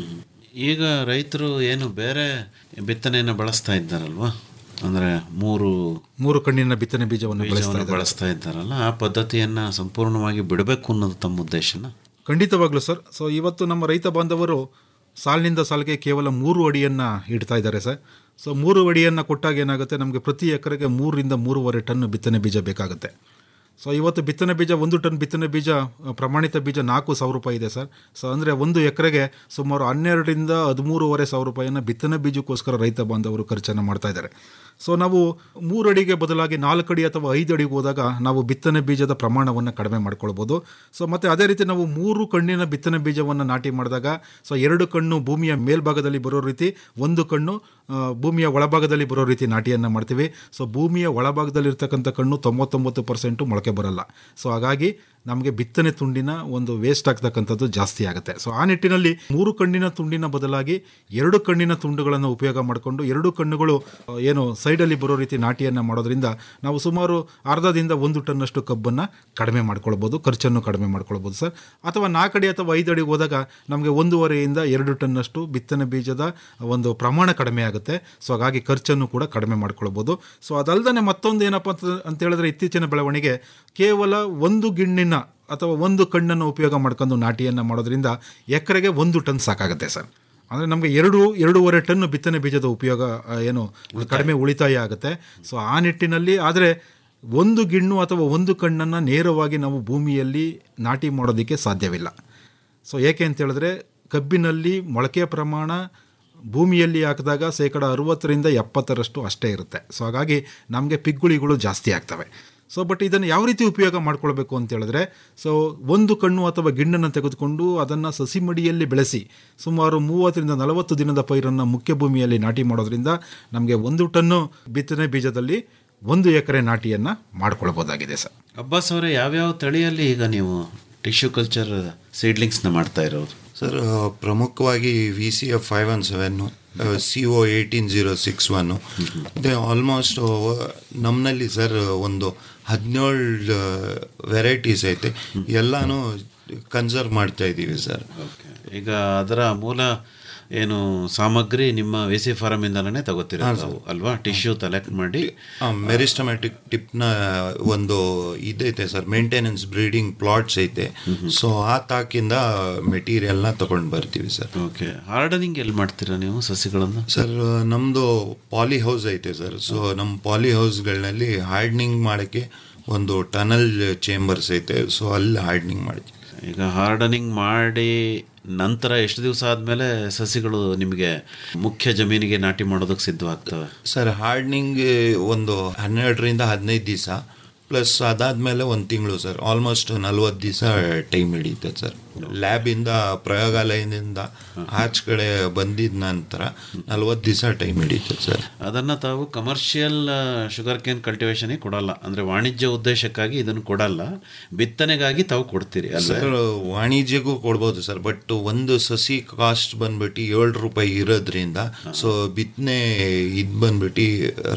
ಈಗ ರೈತರು ಏನು ಬೇರೆ ಬಿತ್ತನೆಯನ್ನು ಬಳಸ್ತಾ ಇದ್ದಾರಲ್ವಾ ಅಂದರೆ ಮೂರು
ಮೂರು ಕಣ್ಣಿನ ಬಿತ್ತನೆ ಬೀಜವನ್ನು ಬಳಸ್ತಾ
ಬೀಜವನ್ನು
ಇದ್ದಾರೆ.
ಬಳಸ್ತಾ ಇದ್ದಾರಲ್ಲ ಆ ಪದ್ಧತಿಯನ್ನು ಸಂಪೂರ್ಣವಾಗಿ ಬಿಡಬೇಕು ಅನ್ನೋದು ತಮ್ಮ ಉದ್ದೇಶನ
ಖಂಡಿತವಾಗ್ಲೂ ಸರ್ ಸೊ ಇವತ್ತು ನಮ್ಮ ರೈತ ಬಾಂಧವರು ಸಾಲಿನಿಂದ ಸಾಲಿಗೆ ಕೇವಲ ಮೂರು ಅಡಿಯನ್ನು ಇಡ್ತಾ ಇದ್ದಾರೆ ಸರ್ ಸೊ ಮೂರು ಅಡಿಯನ್ನು ಕೊಟ್ಟಾಗ ಏನಾಗುತ್ತೆ ನಮಗೆ ಪ್ರತಿ ಎಕರೆಗೆ ಮೂರರಿಂದ ಮೂರುವರೆ ಟನ್ ಬಿತ್ತನೆ ಬೀಜ ಬೇಕಾಗುತ್ತೆ ಸೊ ಇವತ್ತು ಬಿತ್ತನೆ ಬೀಜ ಒಂದು ಟನ್ ಬಿತ್ತನೆ ಬೀಜ ಆ, ಪ್ರಮಾಣಿತ ಬೀಜ ನಾಲ್ಕು ಸಾವಿರ ರೂಪಾಯಿ ಇದೆ ಸರ್ ಸೊ ಅಂದರೆ ಒಂದು ಎಕರೆಗೆ ಸುಮಾರು ಹನ್ನೆರಡರಿಂದ ಹದಿಮೂರುವರೆ ಸಾವಿರ ರೂಪಾಯಿಯನ್ನು ಬಿತ್ತನೆ ಬೀಜಕ್ಕೋಸ್ಕರ ರೈತ ಬಾಂಧವರು ಖರ್ಚನ್ನು ಮಾಡ್ತಾ ಇದ್ದಾರೆ ಸೊ ನಾವು ಮೂರು ಅಡಿಗೆ ಬದಲಾಗಿ ನಾಲ್ಕು ಅಡಿ ಅಥವಾ ಐದು ಅಡಿಗೆ ಹೋದಾಗ ನಾವು ಬಿತ್ತನೆ ಬೀಜದ ಪ್ರಮಾಣವನ್ನು ಕಡಿಮೆ ಮಾಡ್ಕೊಳ್ಬೋದು ಸೊ ಮತ್ತು ಅದೇ ರೀತಿ ನಾವು ಮೂರು ಕಣ್ಣಿನ ಬಿತ್ತನೆ ಬೀಜವನ್ನು ನಾಟಿ ಮಾಡಿದಾಗ ಸೊ ಎರಡು ಕಣ್ಣು ಭೂಮಿಯ ಮೇಲ್ಭಾಗದಲ್ಲಿ ಬರೋ ರೀತಿ ಒಂದು ಕಣ್ಣು ಆ, ಭೂಮಿಯ ಒಳಭಾಗದಲ್ಲಿ ಬರೋ ರೀತಿ ನಾಟಿಯನ್ನು ಮಾಡ್ತೀವಿ ಸೊ ಭೂಮಿಯ ಒಳಭಾಗದಲ್ಲಿರ್ತಕ್ಕಂಥ ಕಣ್ಣು ತೊಂಬತ್ತೊಂಬತ್ತು ಪರ್ಸೆಂಟು ಮೊಳಕೆ ಬರಲ್ಲ ಸೊ ಹಾಗಾಗಿ ನಮಗೆ ಬಿತ್ತನೆ ತುಂಡಿನ ಒಂದು ವೇಸ್ಟ್ ಆಗ್ತಕ್ಕಂಥದ್ದು ಜಾಸ್ತಿ ಆಗುತ್ತೆ ಸೊ ಆ ನಿಟ್ಟಿನಲ್ಲಿ ಮೂರು ಕಣ್ಣಿನ ತುಂಡಿನ ಬದಲಾಗಿ ಎರಡು ಕಣ್ಣಿನ ತುಂಡುಗಳನ್ನು ಉಪಯೋಗ ಮಾಡಿಕೊಂಡು ಎರಡು ಕಣ್ಣುಗಳು ಆ, ಏನು ಸೈಡಲ್ಲಿ ಬರೋ ರೀತಿ ನಾಟಿಯನ್ನು ಮಾಡೋದ್ರಿಂದ ನಾವು ಸುಮಾರು ಅರ್ಧದಿಂದ ಒಂದು ಟನ್ನಷ್ಟು ಕಬ್ಬನ್ನು ಕಡಿಮೆ ಮಾಡ್ಕೊಳ್ಬೋದು ಖರ್ಚನ್ನು ಕಡಿಮೆ ಮಾಡ್ಕೊಳ್ಬೋದು ಸರ್ ಅಥವಾ ನಾಲ್ಕು ಅಡಿ ಅಥವಾ ಐದು ಅಡಿಗೆ ಹೋದಾಗ ನಮಗೆ ಒಂದೂವರೆಯಿಂದ ಎರಡು ಟನ್ನಷ್ಟು ಬಿತ್ತನೆ ಬೀಜದ ಒಂದು ಪ್ರಮಾಣ ಕಡಿಮೆ ಆಗುತ್ತೆ ಸೊ ಹಾಗಾಗಿ ಖರ್ಚನ್ನು ಕೂಡ ಕಡಿಮೆ ಮಾಡ್ಕೊಳ್ಬೋದು ಸೊ ಅದಲ್ಲದೆ ಮತ್ತೊಂದು ಏನಪ್ಪ ಅಂತ ಅಂತ ಹೇಳಿದ್ರೆ ಇತ್ತೀಚಿನ ಬೆಳವಣಿಗೆ ಕೇವಲ ಒಂದು ಗಿಣ್ಣಿನ ಅಥವಾ ಒಂದು ಕಣ್ಣನ್ನು ಉಪಯೋಗ ಮಾಡ್ಕೊಂಡು ನಾಟಿಯನ್ನು ಮಾಡೋದ್ರಿಂದ ಎಕರೆಗೆ ಒಂದು ಟನ್ ಸಾಕಾಗುತ್ತೆ ಸರ್ ಅಂದರೆ ನಮಗೆ ಎರಡು ಎರಡೂವರೆ ಟನ್ ಬಿತ್ತನೆ ಬೀಜದ ಉಪಯೋಗ ಆ, ಏನು ಕಡಿಮೆ ಉಳಿತಾಯ ಆಗುತ್ತೆ ಸೊ ಆ ನಿಟ್ಟಿನಲ್ಲಿ ಆದರೆ ಒಂದು ಗಿಣ್ಣು ಅಥವಾ ಒಂದು ಕಣ್ಣನ್ನು ನೇರವಾಗಿ ನಾವು ಭೂಮಿಯಲ್ಲಿ ನಾಟಿ ಮಾಡೋದಕ್ಕೆ ಸಾಧ್ಯವಿಲ್ಲ ಸೊ ಏಕೆ ಅಂತ ಹೇಳಿದ್ರೆ ಕಬ್ಬಿನಲ್ಲಿ ಮೊಳಕೆಯ ಪ್ರಮಾಣ ಭೂಮಿಯಲ್ಲಿ ಹಾಕಿದಾಗ ಶೇಕಡ ಅರುವತ್ತರಿಂದ ಎಪ್ಪತ್ತರಷ್ಟು ಅಷ್ಟೇ ಇರುತ್ತೆ ಸೊ ಹಾಗಾಗಿ ನಮಗೆ ಪಿಗ್ಗುಳಿಗಳು ಜಾಸ್ತಿ ಆಗ್ತವೆ ಸೊ ಬಟ್ ಇದನ್ನು ಯಾವ ರೀತಿ ಉಪಯೋಗ ಮಾಡ್ಕೊಳ್ಬೇಕು ಅಂತ ಹೇಳಿದ್ರೆ ಸೊ ಒಂದು ಕಣ್ಣು ಅಥವಾ ಗಿಣ್ಣನ್ನು ತೆಗೆದುಕೊಂಡು ಅದನ್ನು ಸಸಿ ಮಡಿಯಲ್ಲಿ ಬೆಳೆಸಿ ಸುಮಾರು ಮೂವತ್ತರಿಂದ ನಲವತ್ತು ದಿನದ ಪೈರನ್ನು ಮುಖ್ಯ ಭೂಮಿಯಲ್ಲಿ ನಾಟಿ ಮಾಡೋದ್ರಿಂದ ನಮಗೆ ಒಂದು ಟನ್ನು ಬಿತ್ತನೆ ಬೀಜದಲ್ಲಿ ಒಂದು ಎಕರೆ ನಾಟಿಯನ್ನು ಮಾಡ್ಕೊಳ್ಬೋದಾಗಿದೆ ಸರ್
ಅಬ್ಬಾಸ್ ಅವರೇ ಯಾವ್ಯಾವ ತಳಿಯಲ್ಲಿ ಈಗ ನೀವು ಟಿಶ್ಯೂ ಕಲ್ಚರ್ ಸೀಡ್ಲಿಂಗ್ಸ್ನ ಮಾಡ್ತಾ ಇರೋದು
ಸರ್ ಆ, ಪ್ರಮುಖವಾಗಿ V C F five one seven C O eighteen zero six one ಅದೇ ಆಲ್ಮೋಸ್ಟ್ ನಮ್ಮಲ್ಲಿ ಸರ್ ಒಂದು ಹದಿನೇಳು ವೆರೈಟೀಸ್ ಐತೆ ಎಲ್ಲಾನು ಕನ್ಸರ್ವ್ ಮಾಡ್ತಾ ಇದ್ದೀವಿ ಸರ್
ಈಗ ಅದರ ಮೂಲ ಏನು ಸಾಮಗ್ರಿ ನಿಮ್ಮ ವಿ ಸಿ ಫಾರಮಿಂದಲೇ ತಗೋತೀರ ತಾವು ಅಲ್ವಾ ಟಿಶ್ಯೂ ಕಲೆಕ್ಟ್ ಮಾಡಿ
ಮೆರಿಸ್ಟಮ್ಯಾಟಿಕ್ ಟಿಪ್ನ ಒಂದು ಇದೈತೆ ಸರ್ ಮೇಂಟೆನೆನ್ಸ್ ಬ್ರೀಡಿಂಗ್ ಪ್ಲಾಟ್ಸ್ ಐತೆ ಸೊ ಆ ತಾಕಿಂದ ಮೆಟೀರಿಯಲ್ನ ತಗೊಂಡು ಬರ್ತೀವಿ ಸರ್
ಓಕೆ ಹಾರ್ಡನಿಂಗ್ ಎಲ್ಲಿ ಮಾಡ್ತೀರಾ ನೀವು ಸಸಿಗಳನ್ನು
ಸರ್ ನಮ್ಮದು ಪಾಲಿ ಹೌಸ್ ಐತೆ ಸರ್ ಸೊ ನಮ್ಮ ಪಾಲಿ ಹೌಸ್ಗಳಲ್ಲಿ ಹಾರ್ಡ್ನಿಂಗ್ ಮಾಡೋಕ್ಕೆ ಒಂದು ಟನಲ್ ಚೇಂಬರ್ಸ್ ಐತೆ ಸೊ ಅಲ್ಲಿ ಹಾರ್ಡ್ನಿಂಗ್ ಮಾಡ್ತೀವಿ
ಈಗ ಹಾರ್ಡನಿಂಗ್ ಮಾಡಿ ನಂತರ ಎಷ್ಟು ದಿವಸ ಆದಮೇಲೆ ಸಸಿಗಳು ನಿಮಗೆ ಮುಖ್ಯ ಜಮೀನಿಗೆ ನಾಟಿ ಮಾಡೋದಕ್ಕೆ ಸಿದ್ಧವಾಗ್ತವೆ
ಸರ್ ಹಾರ್ಡ್ನಿಂಗ್ ಒಂದು ಹನ್ನೆರಡರಿಂದ ಹದಿನೈದು ದಿವಸ ಪ್ಲಸ್ ಅದಾದಮೇಲೆ ಒಂದು ತಿಂಗಳು ಸರ್ ಆಲ್ಮೋಸ್ಟ್ ನಲ್ವತ್ತು ದಿವಸ ಟೈಮ್ ಹಿಡಿಯುತ್ತೆ ಸರ್ ಲ್ಯಾಬಿಂದ ಪ್ರಯೋಗಾಲಯದಿಂದ ಆಚೆ ಕಡೆ ಬಂದಿದ ನಂತರ ನಲ್ವತ್ತು ದಿವಸ ಟೈಮ್ ಹಿಡಿಯುತ್ತೆ ಸರ್
ಅದನ್ನು ತಾವು ಕಮರ್ಷಿಯಲ್ ಶುಗರ್ ಕೇನ್ ಕಲ್ಟಿವೇಶನಿಗೆ ಕೊಡಲ್ಲ ಅಂದರೆ ವಾಣಿಜ್ಯ ಉದ್ದೇಶಕ್ಕಾಗಿ ಇದನ್ನು ಕೊಡಲ್ಲ ಬಿತ್ತನೆಗಾಗಿ ತಾವು ಕೊಡ್ತೀರಿ ಅಲ್ವೇ
ಸರ್ ವಾಣಿಜ್ಯಗೂ ಕೊಡ್ಬೋದು ಸರ್ ಬಟ್ ಒಂದು ಸಸಿ ಕಾಸ್ಟ್ ಬಂದ್ಬಿಟ್ಟು ಏಳು ರೂಪಾಯಿ ಇರೋದ್ರಿಂದ ಸೊ ಬಿತ್ತನೆ ಇದು ಬಂದ್ಬಿಟ್ಟು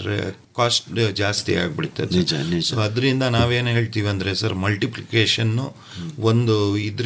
ಕಾಸ್ಟ್ ಜಾಸ್ತಿ ಆಗ್ಬಿಡ್ತದೆ ಸೊ ಅದರಿಂದ ನಾವೇನು ಹೇಳ್ತೀವಿ ಅಂದರೆ ಸರ್ ಮಲ್ಟಿಪ್ಲಿಕೇಶನ್ನು ಒಂದು ಇದರಿಂದ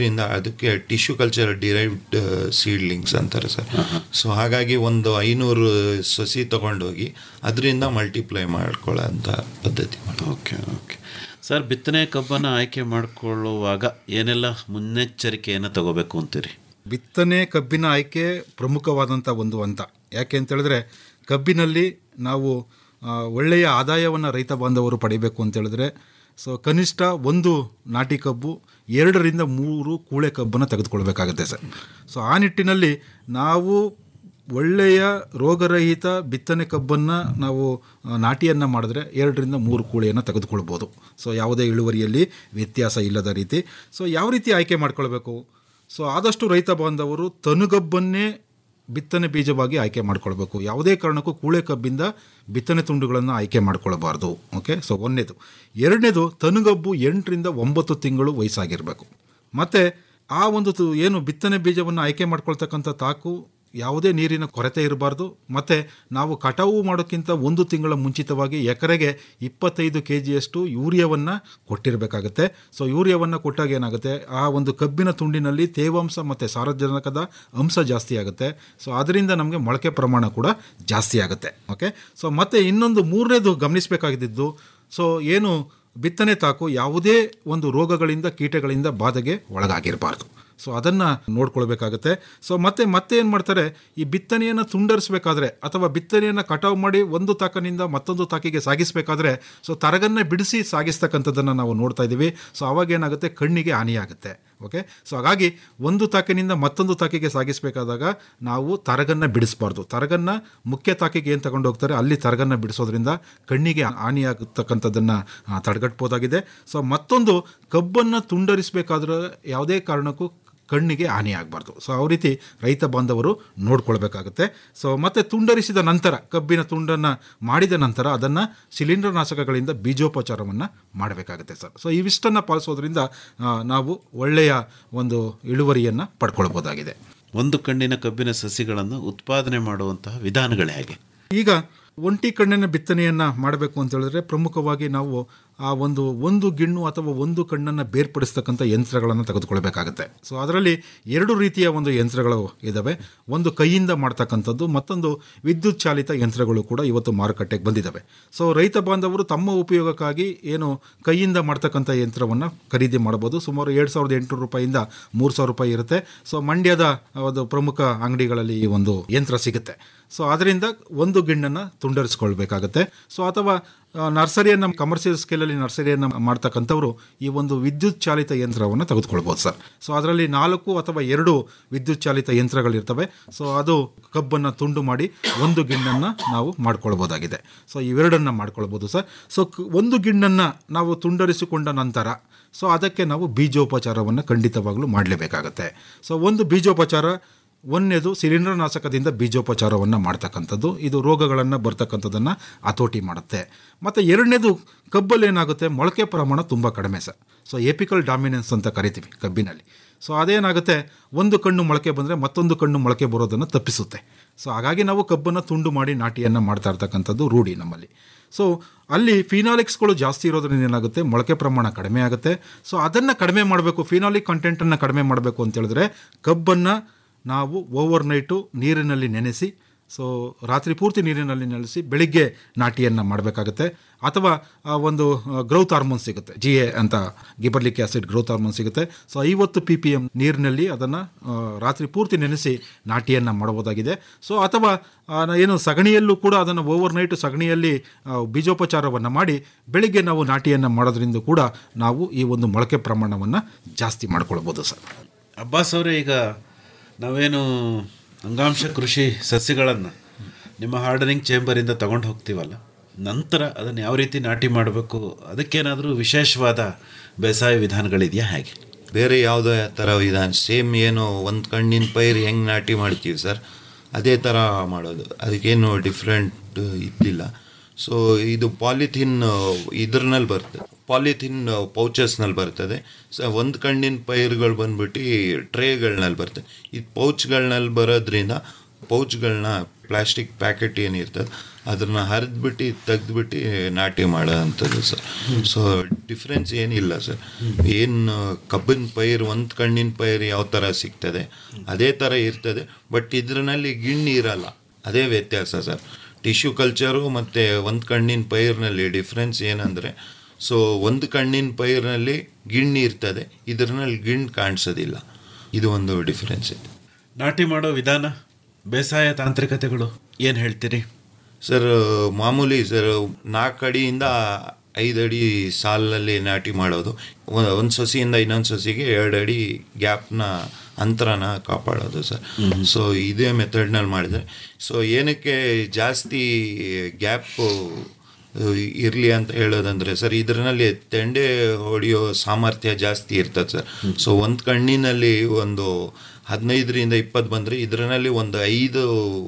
ಅದಕ್ಕೆ ಟಿಶ್ಯೂ ಕಲ್ಚರ್ ಡಿರೈವ್ಡ್ ಸೀಡ್ಲಿಂಗ್ಸ್ ಅಂತಾರೆ ಸರ್ ಸೊ ಹಾಗಾಗಿ ಒಂದು ಐನೂರು ಸಸಿ ತಗೊಂಡೋಗಿ ಅದರಿಂದ ಮಲ್ಟಿಪ್ಲೈ ಮಾಡ್ಕೊಳ್ಳೋ ಅಂತ ಪದ್ಧತಿ
ಓಕೆ ಓಕೆ ಸರ್ ಬಿತ್ತನೆ ಕಬ್ಬನ್ನು ಆಯ್ಕೆ ಮಾಡಿಕೊಳ್ಳುವಾಗ ಏನೆಲ್ಲ ಮುನ್ನೆಚ್ಚರಿಕೆಯನ್ನು ತಗೋಬೇಕು ಅಂತೀರಿ
ಬಿತ್ತನೆ ಕಬ್ಬಿನ ಆಯ್ಕೆ ಪ್ರಮುಖವಾದಂಥ ಒಂದು ಹಂತ ಯಾಕೆ ಅಂತ ಹೇಳಿದ್ರೆ ಕಬ್ಬಿನಲ್ಲಿ ನಾವು ಆ, ಒಳ್ಳೆಯ ಆದಾಯವನ್ನು ರೈತ ಬಾಂಧವರು ಪಡಿಬೇಕು ಅಂತ ಹೇಳಿದ್ರೆ ಸೊ ಕನಿಷ್ಠ ಒಂದು ನಾಟಿ ಕಬ್ಬು ಎರಡರಿಂದ ಮೂರು ಕೂಳೆ ಕಬ್ಬನ್ನು ತೆಗೆದುಕೊಳ್ಬೇಕಾಗುತ್ತೆ ಸರ್ ಸೊ ಆ ನಿಟ್ಟಿನಲ್ಲಿ ನಾವು ಒಳ್ಳೆಯ ರೋಗರಹಿತ ಬಿತ್ತನೆ ಕಬ್ಬನ್ನು ನಾವು ಆ, ನಾಟಿಯನ್ನು ಮಾಡಿದ್ರೆ ಎರಡರಿಂದ ಮೂರು ಕೂಳೆಯನ್ನು ತೆಗೆದುಕೊಳ್ಬೋದು ಸೊ ಯಾವುದೇ ಇಳುವರಿಯಲ್ಲಿ ವ್ಯತ್ಯಾಸ ಇಲ್ಲದ ರೀತಿ ಸೊ ಯಾವ ರೀತಿ ಆಯ್ಕೆ ಮಾಡ್ಕೊಳ್ಬೇಕು ಸೊ ಆದಷ್ಟು ರೈತ ಬಾಂಧವರು ತನುಗಬ್ಬನ್ನೇ ಬಿತ್ತನೆ ಬೀಜವಾಗಿ ಆಯ್ಕೆ ಮಾಡ್ಕೊಳ್ಬೇಕು ಯಾವುದೇ ಕಾರಣಕ್ಕೂ ಕೂಳೆ ಕಬ್ಬಿಂದ ಬಿತ್ತನೆ ತುಂಡುಗಳನ್ನು ಆಯ್ಕೆ ಮಾಡ್ಕೊಳ್ಬಾರ್ದು ಓಕೆ ಸೊ ಒಂದನೇದು ಎರಡನೇದು ತನುಗಬ್ಬು ಎಂಟರಿಂದ ಒಂಬತ್ತು ತಿಂಗಳು ವಯಸ್ಸಾಗಿರಬೇಕು ಮತ್ತು ಆ ಒಂದು ತು- ಏನು ಬಿತ್ತನೆ ಬೀಜವನ್ನು ಆಯ್ಕೆ ಮಾಡ್ಕೊಳ್ತಕ್ಕಂಥ ತಾಕು ಯಾವುದೇ ನೀರಿನ ಕೊರತೆ ಇರಬಾರ್ದು ಮತ್ತು ನಾವು ಕಟಾವು ಮಾಡೋಕ್ಕಿಂತ ಒಂದು ತಿಂಗಳ ಮುಂಚಿತವಾಗಿ ಎಕರೆಗೆ ಇಪ್ಪತ್ತೈದು ಕೆ ಜಿಯಷ್ಟು ಯೂರಿಯಾವನ್ನು ಕೊಟ್ಟಿರಬೇಕಾಗುತ್ತೆ ಸೊ ಯೂರಿಯಾವನ್ನು ಕೊಟ್ಟಾಗ ಏನಾಗುತ್ತೆ ಆ ಒಂದು ಕಬ್ಬಿನ ತುಂಡಿನಲ್ಲಿ ತೇವಾಂಶ ಮತ್ತು ಸಾರಜನಕದ ಅಂಶ ಜಾಸ್ತಿ ಆಗುತ್ತೆ ಸೊ ಅದರಿಂದ ನಮಗೆ ಮೊಳಕೆ ಪ್ರಮಾಣ ಕೂಡ ಜಾಸ್ತಿ ಆಗುತ್ತೆ ಓಕೆ ಸೊ ಮತ್ತು ಇನ್ನೊಂದು ಮೂರನೇದು ಗಮನಿಸಬೇಕಾಗಿದ್ದು ಸೊ ಏನು ಬಿತ್ತನೆ ತಾಕು ಯಾವುದೇ ಒಂದು ರೋಗಗಳಿಂದ ಕೀಟಗಳಿಂದ ಬಾಧೆಗೆ ಒಳಗಾಗಿರಬಾರ್ದು ಸೊ ಅದನ್ನು ನೋಡ್ಕೊಳ್ಬೇಕಾಗತ್ತೆ ಸೊ ಮತ್ತೆ ಮತ್ತೆ ಏನು ಮಾಡ್ತಾರೆ ಈ ಬಿತ್ತನೆಯನ್ನು ತುಂಡರಿಸಬೇಕಾದ್ರೆ ಅಥವಾ ಬಿತ್ತನೆಯನ್ನು ಕಟಾವು ಮಾಡಿ ಒಂದು ತಾಕನಿಂದ ಮತ್ತೊಂದು ತಾಕಿಗೆ ಸಾಗಿಸಬೇಕಾದ್ರೆ ಸೊ ತರಗನ್ನೇ ಬಿಡಿಸಿ ಸಾಗಿಸ್ತಕ್ಕಂಥದ್ದನ್ನು ನಾವು ನೋಡ್ತಾ ಇದ್ದೀವಿ ಸೊ ಅವಾಗ ಏನಾಗುತ್ತೆ ಕಣ್ಣಿಗೆ ಹಾನಿಯಾಗುತ್ತೆ ಓಕೆ ಸೊ ಹಾಗಾಗಿ ಒಂದು ತಾಕಿನಿಂದ ಮತ್ತೊಂದು ತಾಕಿಗೆ ಸಾಗಿಸಬೇಕಾದಾಗ ನಾವು ತರಗನ್ನು ಬಿಡಿಸಬಾರ್ದು ತರಗನ್ನು ಮುಖ್ಯ ತಾಕಿಗೆ ಏನು ತಗೊಂಡು ಹೋಗ್ತಾರೆ ಅಲ್ಲಿ ತರಗನ್ನು ಬಿಡಿಸೋದ್ರಿಂದ ಕಣ್ಣಿಗೆ ಹಾನಿಯಾಗತಕ್ಕಂಥದ್ದನ್ನು ಆ, ತಡೆಗಟ್ಬೋದಾಗಿದೆ ಸೊ ಮತ್ತೊಂದು ಕಬ್ಬನ್ನು ತುಂಡರಿಸಬೇಕಾದ್ರೆ ಯಾವುದೇ ಕಾರಣಕ್ಕೂ ಕಣ್ಣಿಗೆ ಹಾನಿ ಆಗಬಾರ್ದು ಸೊ ಆ ರೀತಿ ರೈತ ಬಾಂಧವರು ನೋಡ್ಕೊಳ್ಬೇಕಾಗುತ್ತೆ ಸೊ ಮತ್ತೆ ತುಂಡರಿಸಿದ ನಂತರ ಕಬ್ಬಿನ ತುಂಡನ್ನು ಮಾಡಿದ ನಂತರ ಅದನ್ನು ಶಿಲೀಂಧ್ರ ನಾಶಕಗಳಿಂದ ಬೀಜೋಪಚಾರವನ್ನು ಮಾಡಬೇಕಾಗುತ್ತೆ ಸರ್ ಸೊ ಇವಿಷ್ಟನ್ನು ಪಾಲಿಸೋದ್ರಿಂದ ಆ, ನಾವು ಒಳ್ಳೆಯ ಒಂದು ಇಳುವರಿಯನ್ನು ಪಡ್ಕೊಳ್ಬೋದಾಗಿದೆ
ಒಂದು ಕಣ್ಣಿನ ಕಬ್ಬಿನ ಸಸಿಗಳನ್ನು ಉತ್ಪಾದನೆ ಮಾಡುವಂತಹ ವಿಧಾನಗಳು ಹೇಗೆ
ಈಗ ಒಂಟಿ ಕಣ್ಣಿನ ಬಿತ್ತನೆಯನ್ನು ಮಾಡಬೇಕು ಅಂತ ಹೇಳಿದ್ರೆ ಪ್ರಮುಖವಾಗಿ ನಾವು ಆ ಒಂದು ಒಂದು ಗಿಣ್ಣು ಅಥವಾ ಒಂದು ಕಣ್ಣನ್ನು ಬೇರ್ಪಡಿಸ್ತಕ್ಕಂಥ ಯಂತ್ರಗಳನ್ನು ತೆಗೆದುಕೊಳ್ಬೇಕಾಗುತ್ತೆ ಸೊ ಅದರಲ್ಲಿ ಎರಡು ರೀತಿಯ ಒಂದು ಯಂತ್ರಗಳು ಇದ್ದಾವೆ ಒಂದು ಕೈಯಿಂದ ಮಾಡ್ತಕ್ಕಂಥದ್ದು ಮತ್ತೊಂದು ವಿದ್ಯುತ್ ಚಾಲಿತ ಯಂತ್ರಗಳು ಕೂಡ ಇವತ್ತು ಮಾರುಕಟ್ಟೆಗೆ ಬಂದಿದ್ದಾವೆ ಸೊ ರೈತ ಬಾಂಧವರು ತಮ್ಮ ಉಪಯೋಗಕ್ಕಾಗಿ ಏನು ಕೈಯಿಂದ ಮಾಡ್ತಕ್ಕಂಥ ಯಂತ್ರವನ್ನು ಖರೀದಿ ಮಾಡ್ಬೋದು ಸುಮಾರು ಎರಡು ಸಾವಿರದ ಎಂಟುನೂರು ರೂಪಾಯಿಂದ ಮೂರು ಸಾವಿರ ರೂಪಾಯಿ ಇರುತ್ತೆ ಸೊ ಮಂಡ್ಯದ ಒಂದು ಪ್ರಮುಖ ಅಂಗಡಿಗಳಲ್ಲಿ ಈ ಒಂದು ಯಂತ್ರ ಸಿಗುತ್ತೆ ಸೊ ಅದರಿಂದ ಒಂದು ಗಿಣ್ಣನ್ನು ತುಂಡರಿಸ್ಕೊಳ್ಬೇಕಾಗತ್ತೆ ಸೊ ಅಥವಾ ಆ, ನರ್ಸರಿಯನ್ನು ಕಮರ್ಷಿಯಲ್ ಸ್ಕೇಲಲ್ಲಿ ನರ್ಸರಿಯನ್ನು ಮಾಡ್ತಕ್ಕಂಥವ್ರು ಈ ಒಂದು ವಿದ್ಯುತ್ ಚಾಲಿತ ಯಂತ್ರವನ್ನು ತೆಗೆದುಕೊಳ್ಬೋದು ಸರ್ ಸೊ ಅದರಲ್ಲಿ ನಾಲ್ಕು ಅಥವಾ ಎರಡು ವಿದ್ಯುತ್ ಚಾಲಿತ ಯಂತ್ರಗಳಿರ್ತವೆ ಸೊ ಅದು ಕಬ್ಬನ್ನು ತುಂಡು ಮಾಡಿ ಒಂದು ಗಿಣ್ಣನ್ನು ನಾವು ಮಾಡ್ಕೊಳ್ಬೋದಾಗಿದೆ ಸೊ ಇವೆರಡನ್ನು ಮಾಡ್ಕೊಳ್ಬೋದು ಸರ್ ಸೊ ಕ್- ಒಂದು ಗಿಣ್ಣನ್ನು ನಾವು ತುಂಡರಿಸಿಕೊಂಡ ನಂತರ ಸೊ ಅದಕ್ಕೆ ನಾವು ಬೀಜೋಪಚಾರವನ್ನು ಖಂಡಿತವಾಗ್ಲೂ ಮಾಡಲೇಬೇಕಾಗತ್ತೆ ಸೊ ಒಂದು ಬೀಜೋಪಚಾರ ಒಂದನೇದು ಸಿಲಿಂಡರ್ ನಾಶಕದಿಂದ ಬೀಜೋಪಚಾರವನ್ನು ಮಾಡ್ತಕ್ಕಂಥದ್ದು ಇದು ರೋಗಗಳನ್ನು ಬರ್ತಕ್ಕಂಥದ್ದನ್ನು ಹತೋಟಿ ಮಾಡುತ್ತೆ ಮತ್ತು ಎರಡನೇದು ಕಬ್ಬಲ್ಲಿ ಏನಾಗುತ್ತೆ ಮೊಳಕೆ ಪ್ರಮಾಣ ತುಂಬ ಕಡಿಮೆ ಸರ್ ಸೊ ಎಪಿಕಲ್ ಡಾಮಿನೆನ್ಸ್ ಅಂತ ಕರಿತೀವಿ ಕಬ್ಬಿನಲ್ಲಿ ಸೊ ಅದೇನಾಗುತ್ತೆ ಒಂದು ಕಣ್ಣು ಮೊಳಕೆ ಬಂದರೆ ಮತ್ತೊಂದು ಕಣ್ಣು ಮೊಳಕೆ ಬರೋದನ್ನು ತಪ್ಪಿಸುತ್ತೆ ಸೊ ಹಾಗಾಗಿ ನಾವು ಕಬ್ಬನ್ನು ತುಂಡು ಮಾಡಿ ನಾಟಿಯನ್ನು ಮಾಡ್ತಾ ಇರ್ತಕ್ಕಂಥದ್ದು ರೂಢಿ ನಮ್ಮಲ್ಲಿ ಸೊ ಅಲ್ಲಿ ಫಿನಾಲಿಕ್ಸ್ಗಳು ಜಾಸ್ತಿ ಇರೋದ್ರಿಂದ ಏನಾಗುತ್ತೆ ಮೊಳಕೆ ಪ್ರಮಾಣ ಕಡಿಮೆ ಆಗುತ್ತೆ ಸೊ ಅದನ್ನು ಕಡಿಮೆ ಮಾಡಬೇಕು ಫಿನಾಲಿಕ್ ಕಂಟೆಂಟನ್ನು ಕಡಿಮೆ ಮಾಡಬೇಕು ಅಂತ ಹೇಳಿದ್ರೆ ಕಬ್ಬನ್ನು ನಾವು ಓವರ್ ನೈಟು ನೀರಿನಲ್ಲಿ ನೆನೆಸಿ ಸೊ ರಾತ್ರಿ ಪೂರ್ತಿ ನೀರಿನಲ್ಲಿ ನೆನೆಸಿ ಬೆಳಿಗ್ಗೆ ನಾಟಿಯನ್ನು ಮಾಡಬೇಕಾಗುತ್ತೆ ಅಥವಾ ಆ, ಒಂದು ಗ್ರೌತ್ ಹಾರ್ಮೋನ್ ಸಿಗುತ್ತೆ ಜಿ ಎ ಅಂತ ಗಿಬರ್ಲಿಕ್ ಆ್ಯಸಿಡ್ ಗ್ರೋತ್ ಹಾರ್ಮೋನ್ ಸಿಗುತ್ತೆ ಸೊ ಐವತ್ತು ಪಿ ಪಿ ಎಮ್ ನೀರಿನಲ್ಲಿ ಅದನ್ನು ರಾತ್ರಿ ಪೂರ್ತಿ ನೆನೆಸಿ ನಾಟಿಯನ್ನು ಮಾಡಬಹುದಾಗಿದೆ ಸೊ ಅಥವಾ ಆ, ಏನು ಸಗಣಿಯಲ್ಲೂ ಕೂಡ ಅದನ್ನು ಓವರ್ ನೈಟ್ ಸಗಣಿಯಲ್ಲಿ ಆ, ಬೀಜೋಪಚಾರವನ್ನು ಮಾಡಿ ಬೆಳಿಗ್ಗೆ ನಾವು ನಾಟಿಯನ್ನು ಮಾಡೋದ್ರಿಂದ ಕೂಡ ನಾವು ಈ ಒಂದು ಮೊಳಕೆ ಪ್ರಮಾಣವನ್ನು ಜಾಸ್ತಿ ಮಾಡ್ಕೊಳ್ಬೋದು ಸರ್
ಅಬ್ಬಾಸ್ ಅವರೇ ಈಗ ನಾವೇನು ಅಂಗಾಂಶ ಕೃಷಿ ಸಸ್ಯಗಳನ್ನು ನಿಮ್ಮ ಹಾರ್ಡನಿಂಗ್ ಚೇಂಬರಿಂದ ತಗೊಂಡು ಹೋಗ್ತೀವಲ್ಲ ನಂತರ ಅದನ್ನು ಯಾವ ರೀತಿ ನಾಟಿ ಮಾಡಬೇಕು ಅದಕ್ಕೇನಾದರೂ ವಿಶೇಷವಾದ ಬೇಸಾಯ ವಿಧಾನಗಳಿದೆಯಾ ಹೇಗೆ
ಬೇರೆ ಯಾವುದೇ ಥರ ವಿಧಾನ ಸೇಮ್ ಏನು ಒಂದು ಕಣ್ಣಿನ ಪೈರು ಹೆಂಗೆ ನಾಟಿ ಮಾಡ್ತೀವಿ ಸರ್ ಅದೇ ಥರ ಮಾಡೋದು ಅದಕ್ಕೇನು ಡಿಫ್ರೆಂಟ್ ಇದ್ದಿಲ್ಲ ಸೊ ಇದು ಪಾಲಿಥಿನ್ ಇದ್ರಲ್ಲಿ ಬರ್ತದೆ ಪಾಲಿಥಿನ್ ಪೌಚಸ್ನಲ್ಲಿ ಬರ್ತದೆ ಸೊ ಒಂದು ಕಣ್ಣಿನ ಪೈರುಗಳು ಬಂದ್ಬಿಟ್ಟು ಟ್ರೇಗಳ್ನಲ್ಲಿ ಬರ್ತದೆ ಇದು ಪೌಚ್ಗಳ್ನಲ್ಲಿ ಬರೋದ್ರಿಂದ ಪೌಚ್ಗಳನ್ನ ಪ್ಲಾಸ್ಟಿಕ್ ಪ್ಯಾಕೆಟ್ ಏನಿರ್ತದೆ ಅದನ್ನ ಹರಿದ್ಬಿಟ್ಟು ತೆಗೆದ್ಬಿಟ್ಟು ನಾಟಿ ಮಾಡೋ ಅಂಥದ್ದು ಸರ್ ಸೊ ಡಿಫ್ರೆನ್ಸ್ ಏನಿಲ್ಲ ಸರ್ ಏನು ಕಬ್ಬಿನ ಪೈರು ಒಂದು ಕಣ್ಣಿನ ಪೈರು ಯಾವ ಥರ ಸಿಗ್ತದೆ ಅದೇ ಥರ ಇರ್ತದೆ ಬಟ್ ಇದರಲ್ಲಿ ಗಿಣ್ಣಿ ಇರಲ್ಲ ಅದೇ ವ್ಯತ್ಯಾಸ ಸರ್ ಟಿಶ್ಯೂ ಕಲ್ಚರು ಮತ್ತು ಒಂದು ಕಣ್ಣಿನ ಪೈರ್ನಲ್ಲಿ ಡಿಫ್ರೆನ್ಸ್ ಏನಂದರೆ ಸೊ ಒಂದು ಕಣ್ಣಿನ ಪೈರ್ನಲ್ಲಿ ಗಿಣ್ಣಿ ಇರ್ತದೆ ಇದರಲ್ಲಿ ಗಿಣ್ಣು ಕಾಣಿಸೋದಿಲ್ಲ ಇದು ಒಂದು ಡಿಫ್ರೆನ್ಸ್ ಇದೆ
ನಾಟಿ ಮಾಡೋ ವಿಧಾನ ಬೇಸಾಯ ತಾಂತ್ರಿಕತೆಗಳು ಏನು ಹೇಳ್ತೀರಿ
ಸರ್ ಮಾಮೂಲಿ ಸರ್ ನಾಲ್ಕು ಅಡಿಯಿಂದ ಐದು ಅಡಿ ಸಾಲಲ್ಲಿ ನಾಟಿ ಮಾಡೋದು ಒಂದು ಸಸಿಯಿಂದ ಇನ್ನೊಂದು ಸಸಿಗೆ ಎರಡು ಅಡಿ ಗ್ಯಾಪ್ನ ಅಂತರನ ಕಾಪಾಡೋದು ಸರ್ ಸೊ ಇದೇ ಮೆಥಡ್ನಲ್ಲಿ ಮಾಡಿದರೆ ಸೊ ಏನಕ್ಕೆ ಜಾಸ್ತಿ ಗ್ಯಾಪು ಇರಲಿ ಅಂತ ಹೇಳೋದಂದ್ರೆ ಸರ್ ಇದರಲ್ಲಿ ತೆಂಡೆ ಹೊಡೆಯೋ ಸಾಮರ್ಥ್ಯ ಜಾಸ್ತಿ ಇರ್ತದೆ ಸರ್ ಸೊ ಒಂದು ಕಣ್ಣಿನಲ್ಲಿ ಒಂದು ಹದಿನೈದರಿಂದ ಇಪ್ಪತ್ತು ಬಂದರೆ ಇದರಲ್ಲಿ ಒಂದು ಐದು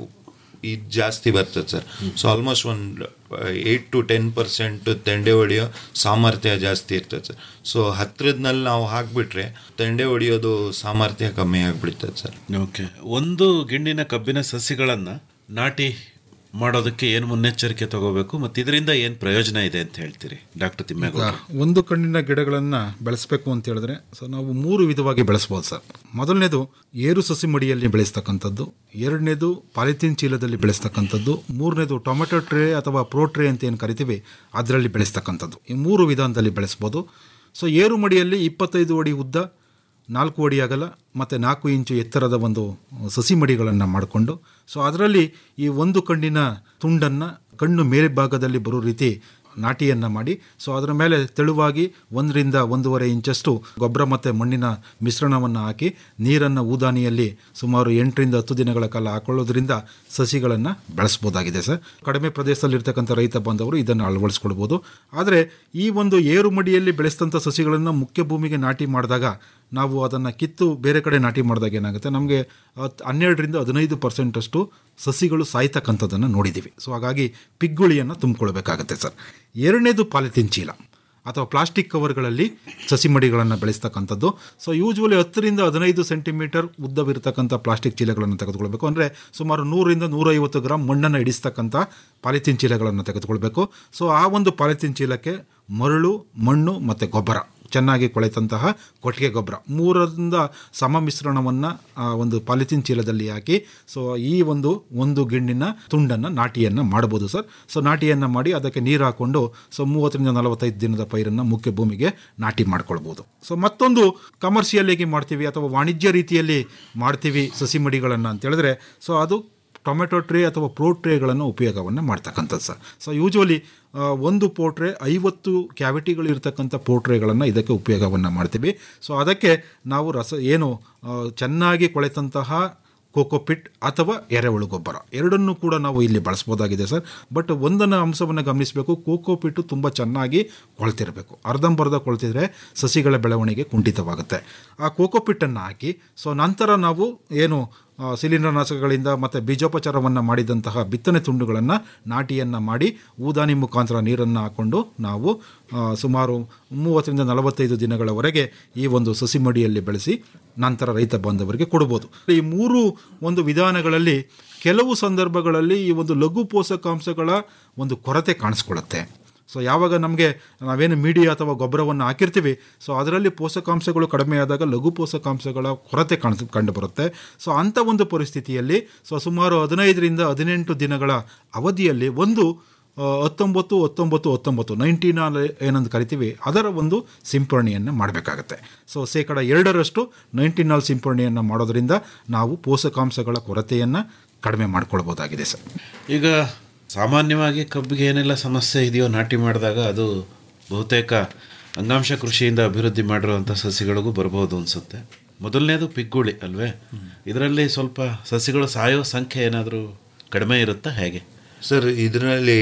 ಇದು ಜಾಸ್ತಿ ಬರ್ತದೆ ಸರ್ ಸೊ ಆಲ್ಮೋಸ್ಟ್ ಒಂದು ಏಯ್ಟ್ ಟು ಟೆನ್ ಪರ್ಸೆಂಟ್ ತೆಂಡೆ ಹೊಡೆಯೋ ಸಾಮರ್ಥ್ಯ ಜಾಸ್ತಿ ಇರ್ತದೆ ಸರ್ ಸೊ ಹತ್ರದ್ನಲ್ಲಿ ನಾವು ಹಾಕಿಬಿಟ್ರೆ ತೆಂಡೆ ಹೊಡೆಯೋದು ಸಾಮರ್ಥ್ಯ ಕಮ್ಮಿ ಆಗಿಬಿಡ್ತದೆ ಸರ್
ಓಕೆ ಒಂದು ಗಿಣ್ಣಿನ ಕಬ್ಬಿನ ಸಸಿಗಳನ್ನು ನಾಟಿ ಮಾಡೋದಕ್ಕೆ ಏನು ಮುನ್ನೆಚ್ಚರಿಕೆ ತಗೋಬೇಕು ಮತ್ತು ಇದರಿಂದ ಏನು ಪ್ರಯೋಜನ ಇದೆ ಅಂತ ಹೇಳ್ತೀರಿ ಡಾಕ್ಟರ್ ತಿಮ್ಮೇಗೌಡ
ಒಂದು ಕಣ್ಣಿನ ಗಿಡಗಳನ್ನು ಬೆಳೆಸಬೇಕು ಅಂತ ಹೇಳಿದ್ರೆ ಸೊ ನಾವು ಮೂರು ವಿಧವಾಗಿ ಬೆಳೆಸ್ಬೋದು ಸರ್ ಮೊದಲನೇದು ಏರು ಸಸಿ ಮಡಿಯಲ್ಲಿ ಬೆಳೆಸ್ತಕ್ಕಂಥದ್ದು ಎರಡನೇದು ಪಾಲಿಥೀನ್ ಚೀಲದಲ್ಲಿ ಬೆಳೆಸ್ತಕ್ಕಂಥದ್ದು ಮೂರನೇದು ಟೊಮೆಟೊ ಟ್ರೇ ಅಥವಾ ಪ್ರೋ ಟ್ರೇ ಅಂತ ಏನು ಕರಿತೀವಿ ಅದರಲ್ಲಿ ಬೆಳೆಸ್ತಕ್ಕಂಥದ್ದು ಈ ಮೂರು ವಿಧಾನದಲ್ಲಿ ಬೆಳೆಸ್ಬೋದು ಸೊ ಏರು ಮಡಿಯಲ್ಲಿ ಇಪ್ಪತ್ತೈದು ಅಡಿ ಉದ್ದ ನಾಲ್ಕು ಅಡಿ ಅಗಲ ಮತ್ತು ನಾಲ್ಕು ಇಂಚು ಎತ್ತರದ ಒಂದು ಸಸಿ ಮಡಿಗಳನ್ನು ಮಾಡಿಕೊಂಡು ಸೊ ಅದರಲ್ಲಿ ಈ ಒಂದು ಕಣ್ಣಿನ ತುಂಡನ್ನು ಕಣ್ಣು ಮೇಲ್ಭಾಗದಲ್ಲಿ ಬರೋ ರೀತಿ ನಾಟಿಯನ್ನು ಮಾಡಿ ಸೊ ಅದರ ಮೇಲೆ ತೆಳುವಾಗಿ ಒಂದರಿಂದ ಒಂದೂವರೆ ಇಂಚಷ್ಟು ಗೊಬ್ಬರ ಮತ್ತು ಮಣ್ಣಿನ ಮಿಶ್ರಣವನ್ನು ಹಾಕಿ ನೀರನ್ನು ಊದಾನಿಯಲ್ಲಿ ಸುಮಾರು ಎಂಟರಿಂದ ಹತ್ತು ದಿನಗಳ ಕಾಲ ಹಾಕೊಳ್ಳೋದ್ರಿಂದ ಸಸಿಗಳನ್ನು ಬೆಳೆಸ್ಬೋದಾಗಿದೆ ಸರ್ ಕಡಿಮೆ ಪ್ರದೇಶದಲ್ಲಿರ್ತಕ್ಕಂಥ ರೈತ ಬಾಂಧವರು ಇದನ್ನು ಅಳವಡಿಸ್ಕೊಳ್ಬೋದು ಆದರೆ ಈ ಒಂದು ಏರು ಮಡಿಯಲ್ಲಿ ಬೆಳೆಸಿದಂಥ ಸಸಿಗಳನ್ನು ಮುಖ್ಯ ಭೂಮಿಗೆ ನಾಟಿ ಮಾಡಿದಾಗ ನಾವು ಅದನ್ನು ಕಿತ್ತು ಬೇರೆ ಕಡೆ ನಾಟಿ ಮಾಡಿದಾಗ ಏನಾಗುತ್ತೆ ನಮಗೆ ಹತ್ತು ಹನ್ನೆರಡರಿಂದ ಹದಿನೈದು ಪರ್ಸೆಂಟಷ್ಟು ಸಸಿಗಳು ಸಾಯ್ತಕ್ಕಂಥದ್ದನ್ನು ನೋಡಿದ್ದೀವಿ ಸೊ ಹಾಗಾಗಿ ಪಿಗ್ಗುಳಿಯನ್ನು ತುಂಬಿಕೊಳ್ಬೇಕಾಗತ್ತೆ ಸರ್ ಎರಡನೇದು ಪಾಲಿಥಿನ್ ಚೀಲ ಅಥವಾ ಪ್ಲಾಸ್ಟಿಕ್ ಕವರ್ಗಳಲ್ಲಿ ಸಸಿ ಮಡಿಗಳನ್ನು ಬೆಳೆಸ್ತಕ್ಕಂಥದ್ದು ಸೊ ಯೂಶ್ವಲಿ ಹತ್ತರಿಂದ ಹದಿನೈದು ಸೆಂಟಿಮೀಟರ್ ಉದ್ದವಿರತಕ್ಕಂಥ ಪ್ಲಾಸ್ಟಿಕ್ ಚೀಲಗಳನ್ನು ತೆಗೆದುಕೊಳ್ಬೇಕು ಅಂದರೆ ಸುಮಾರು ನೂರಿಂದ ನೂರೈವತ್ತು ಗ್ರಾಮ್ ಮಣ್ಣನ್ನು ಇಡಿಸ್ತಕ್ಕಂಥ ಪಾಲಿಥಿನ್ ಚೀಲಗಳನ್ನು ತೆಗೆದುಕೊಳ್ಬೇಕು ಸೊ ಆ ಒಂದು ಪಾಲಿಥಿನ್ ಚೀಲಕ್ಕೆ ಮರಳು ಮಣ್ಣು ಮತ್ತು ಗೊಬ್ಬರ ಚೆನ್ನಾಗಿ ಕೊಳೆತಂತಹ ಕೊಟ್ಟಿಗೆ ಗೊಬ್ಬರ ಮೂರರಿಂದ ಸಮ ಮಿಶ್ರಣವನ್ನು ಒಂದು ಪಾಲಿಥಿನ್ ಚೀಲದಲ್ಲಿ ಹಾಕಿ ಸೊ ಈ ಒಂದು ಒಂದು ಗಿಣ್ಣಿನ ತುಂಡನ್ನು ನಾಟಿಯನ್ನು ಮಾಡ್ಬೋದು ಸರ್ ಸೊ ನಾಟಿಯನ್ನು ಮಾಡಿ ಅದಕ್ಕೆ ನೀರು ಹಾಕ್ಕೊಂಡು ಸೊ ಮೂವತ್ತರಿಂದ ನಲವತ್ತೈದು ದಿನದ ಪೈರನ್ನು ಮುಖ್ಯ ಭೂಮಿಗೆ ನಾಟಿ ಮಾಡ್ಕೊಳ್ಬೋದು ಸೊ ಮತ್ತೊಂದು ಕಮರ್ಷಿಯಲ್ಲಾಗಿ ಮಾಡ್ತೀವಿ ಅಥವಾ ವಾಣಿಜ್ಯ ರೀತಿಯಲ್ಲಿ ಮಾಡ್ತೀವಿ ಸಸಿ ಮಡಿಗಳನ್ನು ಅಂತ ಹೇಳಿದ್ರೆ ಸೊ ಅದು ಟೊಮೆಟೊ ಟ್ರೇ ಅಥವಾ ಪ್ರೋ ಟ್ರೇಗಳನ್ನು ಉಪಯೋಗವನ್ನು ಮಾಡ್ತಕ್ಕಂಥದ್ದು ಸರ್ ಸೊ ಯೂಶ್ವಲಿ ಒಂದು ಪೋಟ್ರೆ ಐವತ್ತು ಕ್ಯಾವಿಟಿಗಳು ಇರ್ತಕ್ಕಂಥ ಪೋಟ್ರೆಗಳನ್ನು ಇದಕ್ಕೆ ಉಪಯೋಗವನ್ನು ಮಾಡ್ತೀವಿ ಸೊ ಅದಕ್ಕೆ ನಾವು ರಸ ಏನು ಚೆನ್ನಾಗಿ ಕೊಳೆತಂತಹ ಕೋಕೋಪಿಟ್ ಅಥವಾ ಎರೆಹುಳು ಗೊಬ್ಬರ ಎರಡನ್ನೂ ಕೂಡ ನಾವು ಇಲ್ಲಿ ಬಳಸ್ಬೋದಾಗಿದೆ ಸರ್ ಬಟ್ ಒಂದನ್ನು ಅಂಶವನ್ನು ಗಮನಿಸಬೇಕು ಕೋಕೋಪಿಟ್ಟು ತುಂಬ ಚೆನ್ನಾಗಿ ಕೊಳ್ತಿರಬೇಕು ಅರ್ಧಂಬರ್ಧ ಕೊಳ್ತಿದ್ರೆ ಸಸಿಗಳ ಬೆಳವಣಿಗೆ ಕುಂಠಿತವಾಗುತ್ತೆ ಆ ಕೋಕೋಪಿಟ್ಟನ್ನು ಹಾಕಿ ಸೊ ನಂತರ ನಾವು ಏನು ಶಿಲೀಂಧ್ರನಾಶಕಗಳಿಂದ ಮತ್ತು ಬೀಜೋಪಚಾರವನ್ನು ಮಾಡಿದಂತಹ ಬಿತ್ತನೆ ತುಂಡುಗಳನ್ನು ನಾಟಿಯನ್ನು ಮಾಡಿ ಊದಾನಿ ಮುಖಾಂತರ ನೀರನ್ನು ಹಾಕ್ಕೊಂಡು ನಾವು ಸುಮಾರು ಮೂವತ್ತರಿಂದ ನಲವತ್ತೈದು ದಿನಗಳವರೆಗೆ ಈ ಒಂದು ಸಸಿ ಮಡಿಯಲ್ಲಿ ಬೆಳೆಸಿ ನಂತರ ರೈತ ಬಾಂಧವರಿಗೆ ಕೊಡ್ಬೋದು ಈ ಮೂರು ಒಂದು ವಿಧಾನಗಳಲ್ಲಿ ಕೆಲವು ಸಂದರ್ಭಗಳಲ್ಲಿ ಈ ಒಂದು ಲಘು ಪೋಷಕಾಂಶಗಳ ಒಂದು ಕೊರತೆ ಕಾಣಿಸ್ಕೊಳ್ಳುತ್ತೆ ಸೊ ಯಾವಾಗ ನಮಗೆ ನಾವೇನು ಮೀಡಿಯಾ ಅಥವಾ ಗೊಬ್ಬರವನ್ನು ಹಾಕಿರ್ತೀವಿ ಸೊ ಅದರಲ್ಲಿ ಪೋಷಕಾಂಶಗಳು ಕಡಿಮೆ ಆದಾಗ ಲಘು ಪೋಷಕಾಂಶಗಳ ಕೊರತೆ ಕಾಣಿಸ್ ಕಂಡುಬರುತ್ತೆ ಸೊ ಅಂಥ ಒಂದು ಪರಿಸ್ಥಿತಿಯಲ್ಲಿ ಸೊ ಸುಮಾರು ಹದಿನೈದರಿಂದ ಹದಿನೆಂಟು ದಿನಗಳ ಅವಧಿಯಲ್ಲಿ ಒಂದು ಹತ್ತೊಂಬತ್ತು ಹತ್ತೊಂಬತ್ತು ಹತ್ತೊಂಬತ್ತು ನೈನ್ಟೀನಾಲ್ ಏನಂತ ಕರಿತೀವಿ ಅದರ ಒಂದು ಸಿಂಪರಣೆಯನ್ನು ಮಾಡಬೇಕಾಗತ್ತೆ ಸೊ ಶೇಕಡ ಎರಡರಷ್ಟು ನೈನ್ಟೀನಾಲ್ ಸಿಂಪರಣೆಯನ್ನು ಮಾಡೋದರಿಂದ ನಾವು ಪೋಷಕಾಂಶಗಳ ಕೊರತೆಯನ್ನು ಕಡಿಮೆ ಮಾಡ್ಕೊಳ್ಬೋದಾಗಿದೆ ಸರ್
ಈಗ ಸಾಮಾನ್ಯವಾಗಿ ಕಬ್ಬಿಗೆ ಏನೆಲ್ಲ ಸಮಸ್ಯೆ ಇದೆಯೋ ನಾಟಿ ಮಾಡಿದಾಗ ಅದು ಬಹುತೇಕ ಅಂಗಾಂಶ ಕೃಷಿಯಿಂದ ಅಭಿವೃದ್ಧಿ ಮಾಡಿರುವಂಥ ಸಸಿಗಳಿಗೂ ಬರ್ಬೋದು ಅನಿಸುತ್ತೆ ಮೊದಲನೇದು ಪಿಗ್ಗುಳಿ ಅಲ್ವೇ ಇದರಲ್ಲಿ ಸ್ವಲ್ಪ ಸಸಿಗಳು ಸಾಯೋ ಸಂಖ್ಯೆ ಏನಾದರೂ ಕಡಿಮೆ ಇರುತ್ತಾ ಹೇಗೆ
ಸರ್ ಇದರಲ್ಲಿ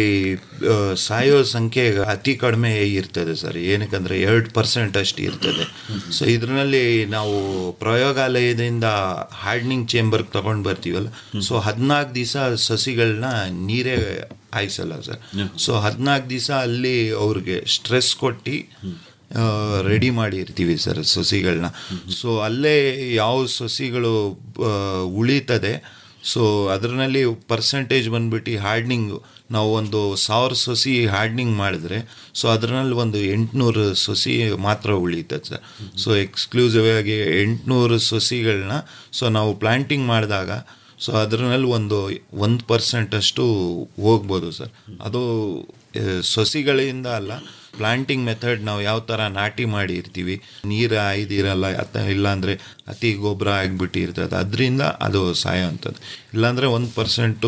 ಸಾಯೋ ಸಂಖ್ಯೆ ಅತಿ ಕಡಿಮೆ ಇರ್ತದೆ ಸರ್ ಏನಕ್ಕಂದರೆ ಎರಡು ಪರ್ಸೆಂಟ್ ಅಷ್ಟು ಇರ್ತದೆ ಸೊ ಇದರಲ್ಲಿ ನಾವು ಪ್ರಯೋಗಾಲಯದಿಂದ ಹಾರ್ಡ್ನಿಂಗ್ ಚೇಂಬರ್ಗೆ ತಗೊಂಡು ಬರ್ತೀವಲ್ಲ ಸೊ ಹದಿನಾಲ್ಕು ದಿವಸ ಸಸಿಗಳನ್ನ ನೀರೇ ಹಾಯಿಸಲ್ಲ ಸರ್ ಸೊ ಹದಿನಾಲ್ಕು ದಿವಸ ಅಲ್ಲಿ ಅವ್ರಿಗೆ ಸ್ಟ್ರೆಸ್ ಕೊಟ್ಟು ರೆಡಿ ಮಾಡಿರ್ತೀವಿ ಸರ್ ಸಸಿಗಳನ್ನ ಸೊ ಅಲ್ಲೇ ಯಾವ ಸಸಿಗಳು ಉಳಿತದೆ ಸೊ ಅದರಲ್ಲಿ ಪರ್ಸೆಂಟೇಜ್ ಬಂದ್ಬಿಟ್ಟು ಹಾರ್ಡ್ನಿಂಗು ನಾವು ಒಂದು ಸಾವಿರ ಸಸಿ ಹಾರ್ಡ್ನಿಂಗ್ ಮಾಡಿದ್ರೆ ಸೊ ಅದರಲ್ಲಿ ಒಂದು ಎಂಟುನೂರು ಸಸಿ ಮಾತ್ರ ಉಳಿತದೆ ಸರ್ ಸೊ ಎಕ್ಸ್ಕ್ಲೂಸಿವ್ ಆಗಿ ಎಂಟುನೂರು ಸಸಿಗಳನ್ನ ಸೊ ನಾವು ಪ್ಲಾಂಟಿಂಗ್ ಮಾಡಿದಾಗ ಸೊ ಅದರಲ್ಲಿ ಒಂದು ಒಂದು ಪರ್ಸೆಂಟ್ ಅಷ್ಟು ಹೋಗ್ಬೋದು ಸರ್ ಅದು ಆ, ಸಸಿಗಳಿಂದ ಅಲ್ಲ ಪ್ಲಾಂಟಿಂಗ್ ಮೆಥಡ್ ನಾವು ಯಾವ ಥರ ನಾಟಿ ಮಾಡಿರ್ತೀವಿ ನೀರು ಆಯ್ದಿರಲ್ಲ ಅಥ ಇಲ್ಲಾಂದರೆ ಅತಿ ಗೊಬ್ಬರ ಆಗಿಬಿಟ್ಟಿರ್ತದೆ ಅದರಿಂದ ಅದು ಸಾಯೋ ಅಂಥದ್ದು ಇಲ್ಲಾಂದರೆ ಒಂದು ಪರ್ಸೆಂಟು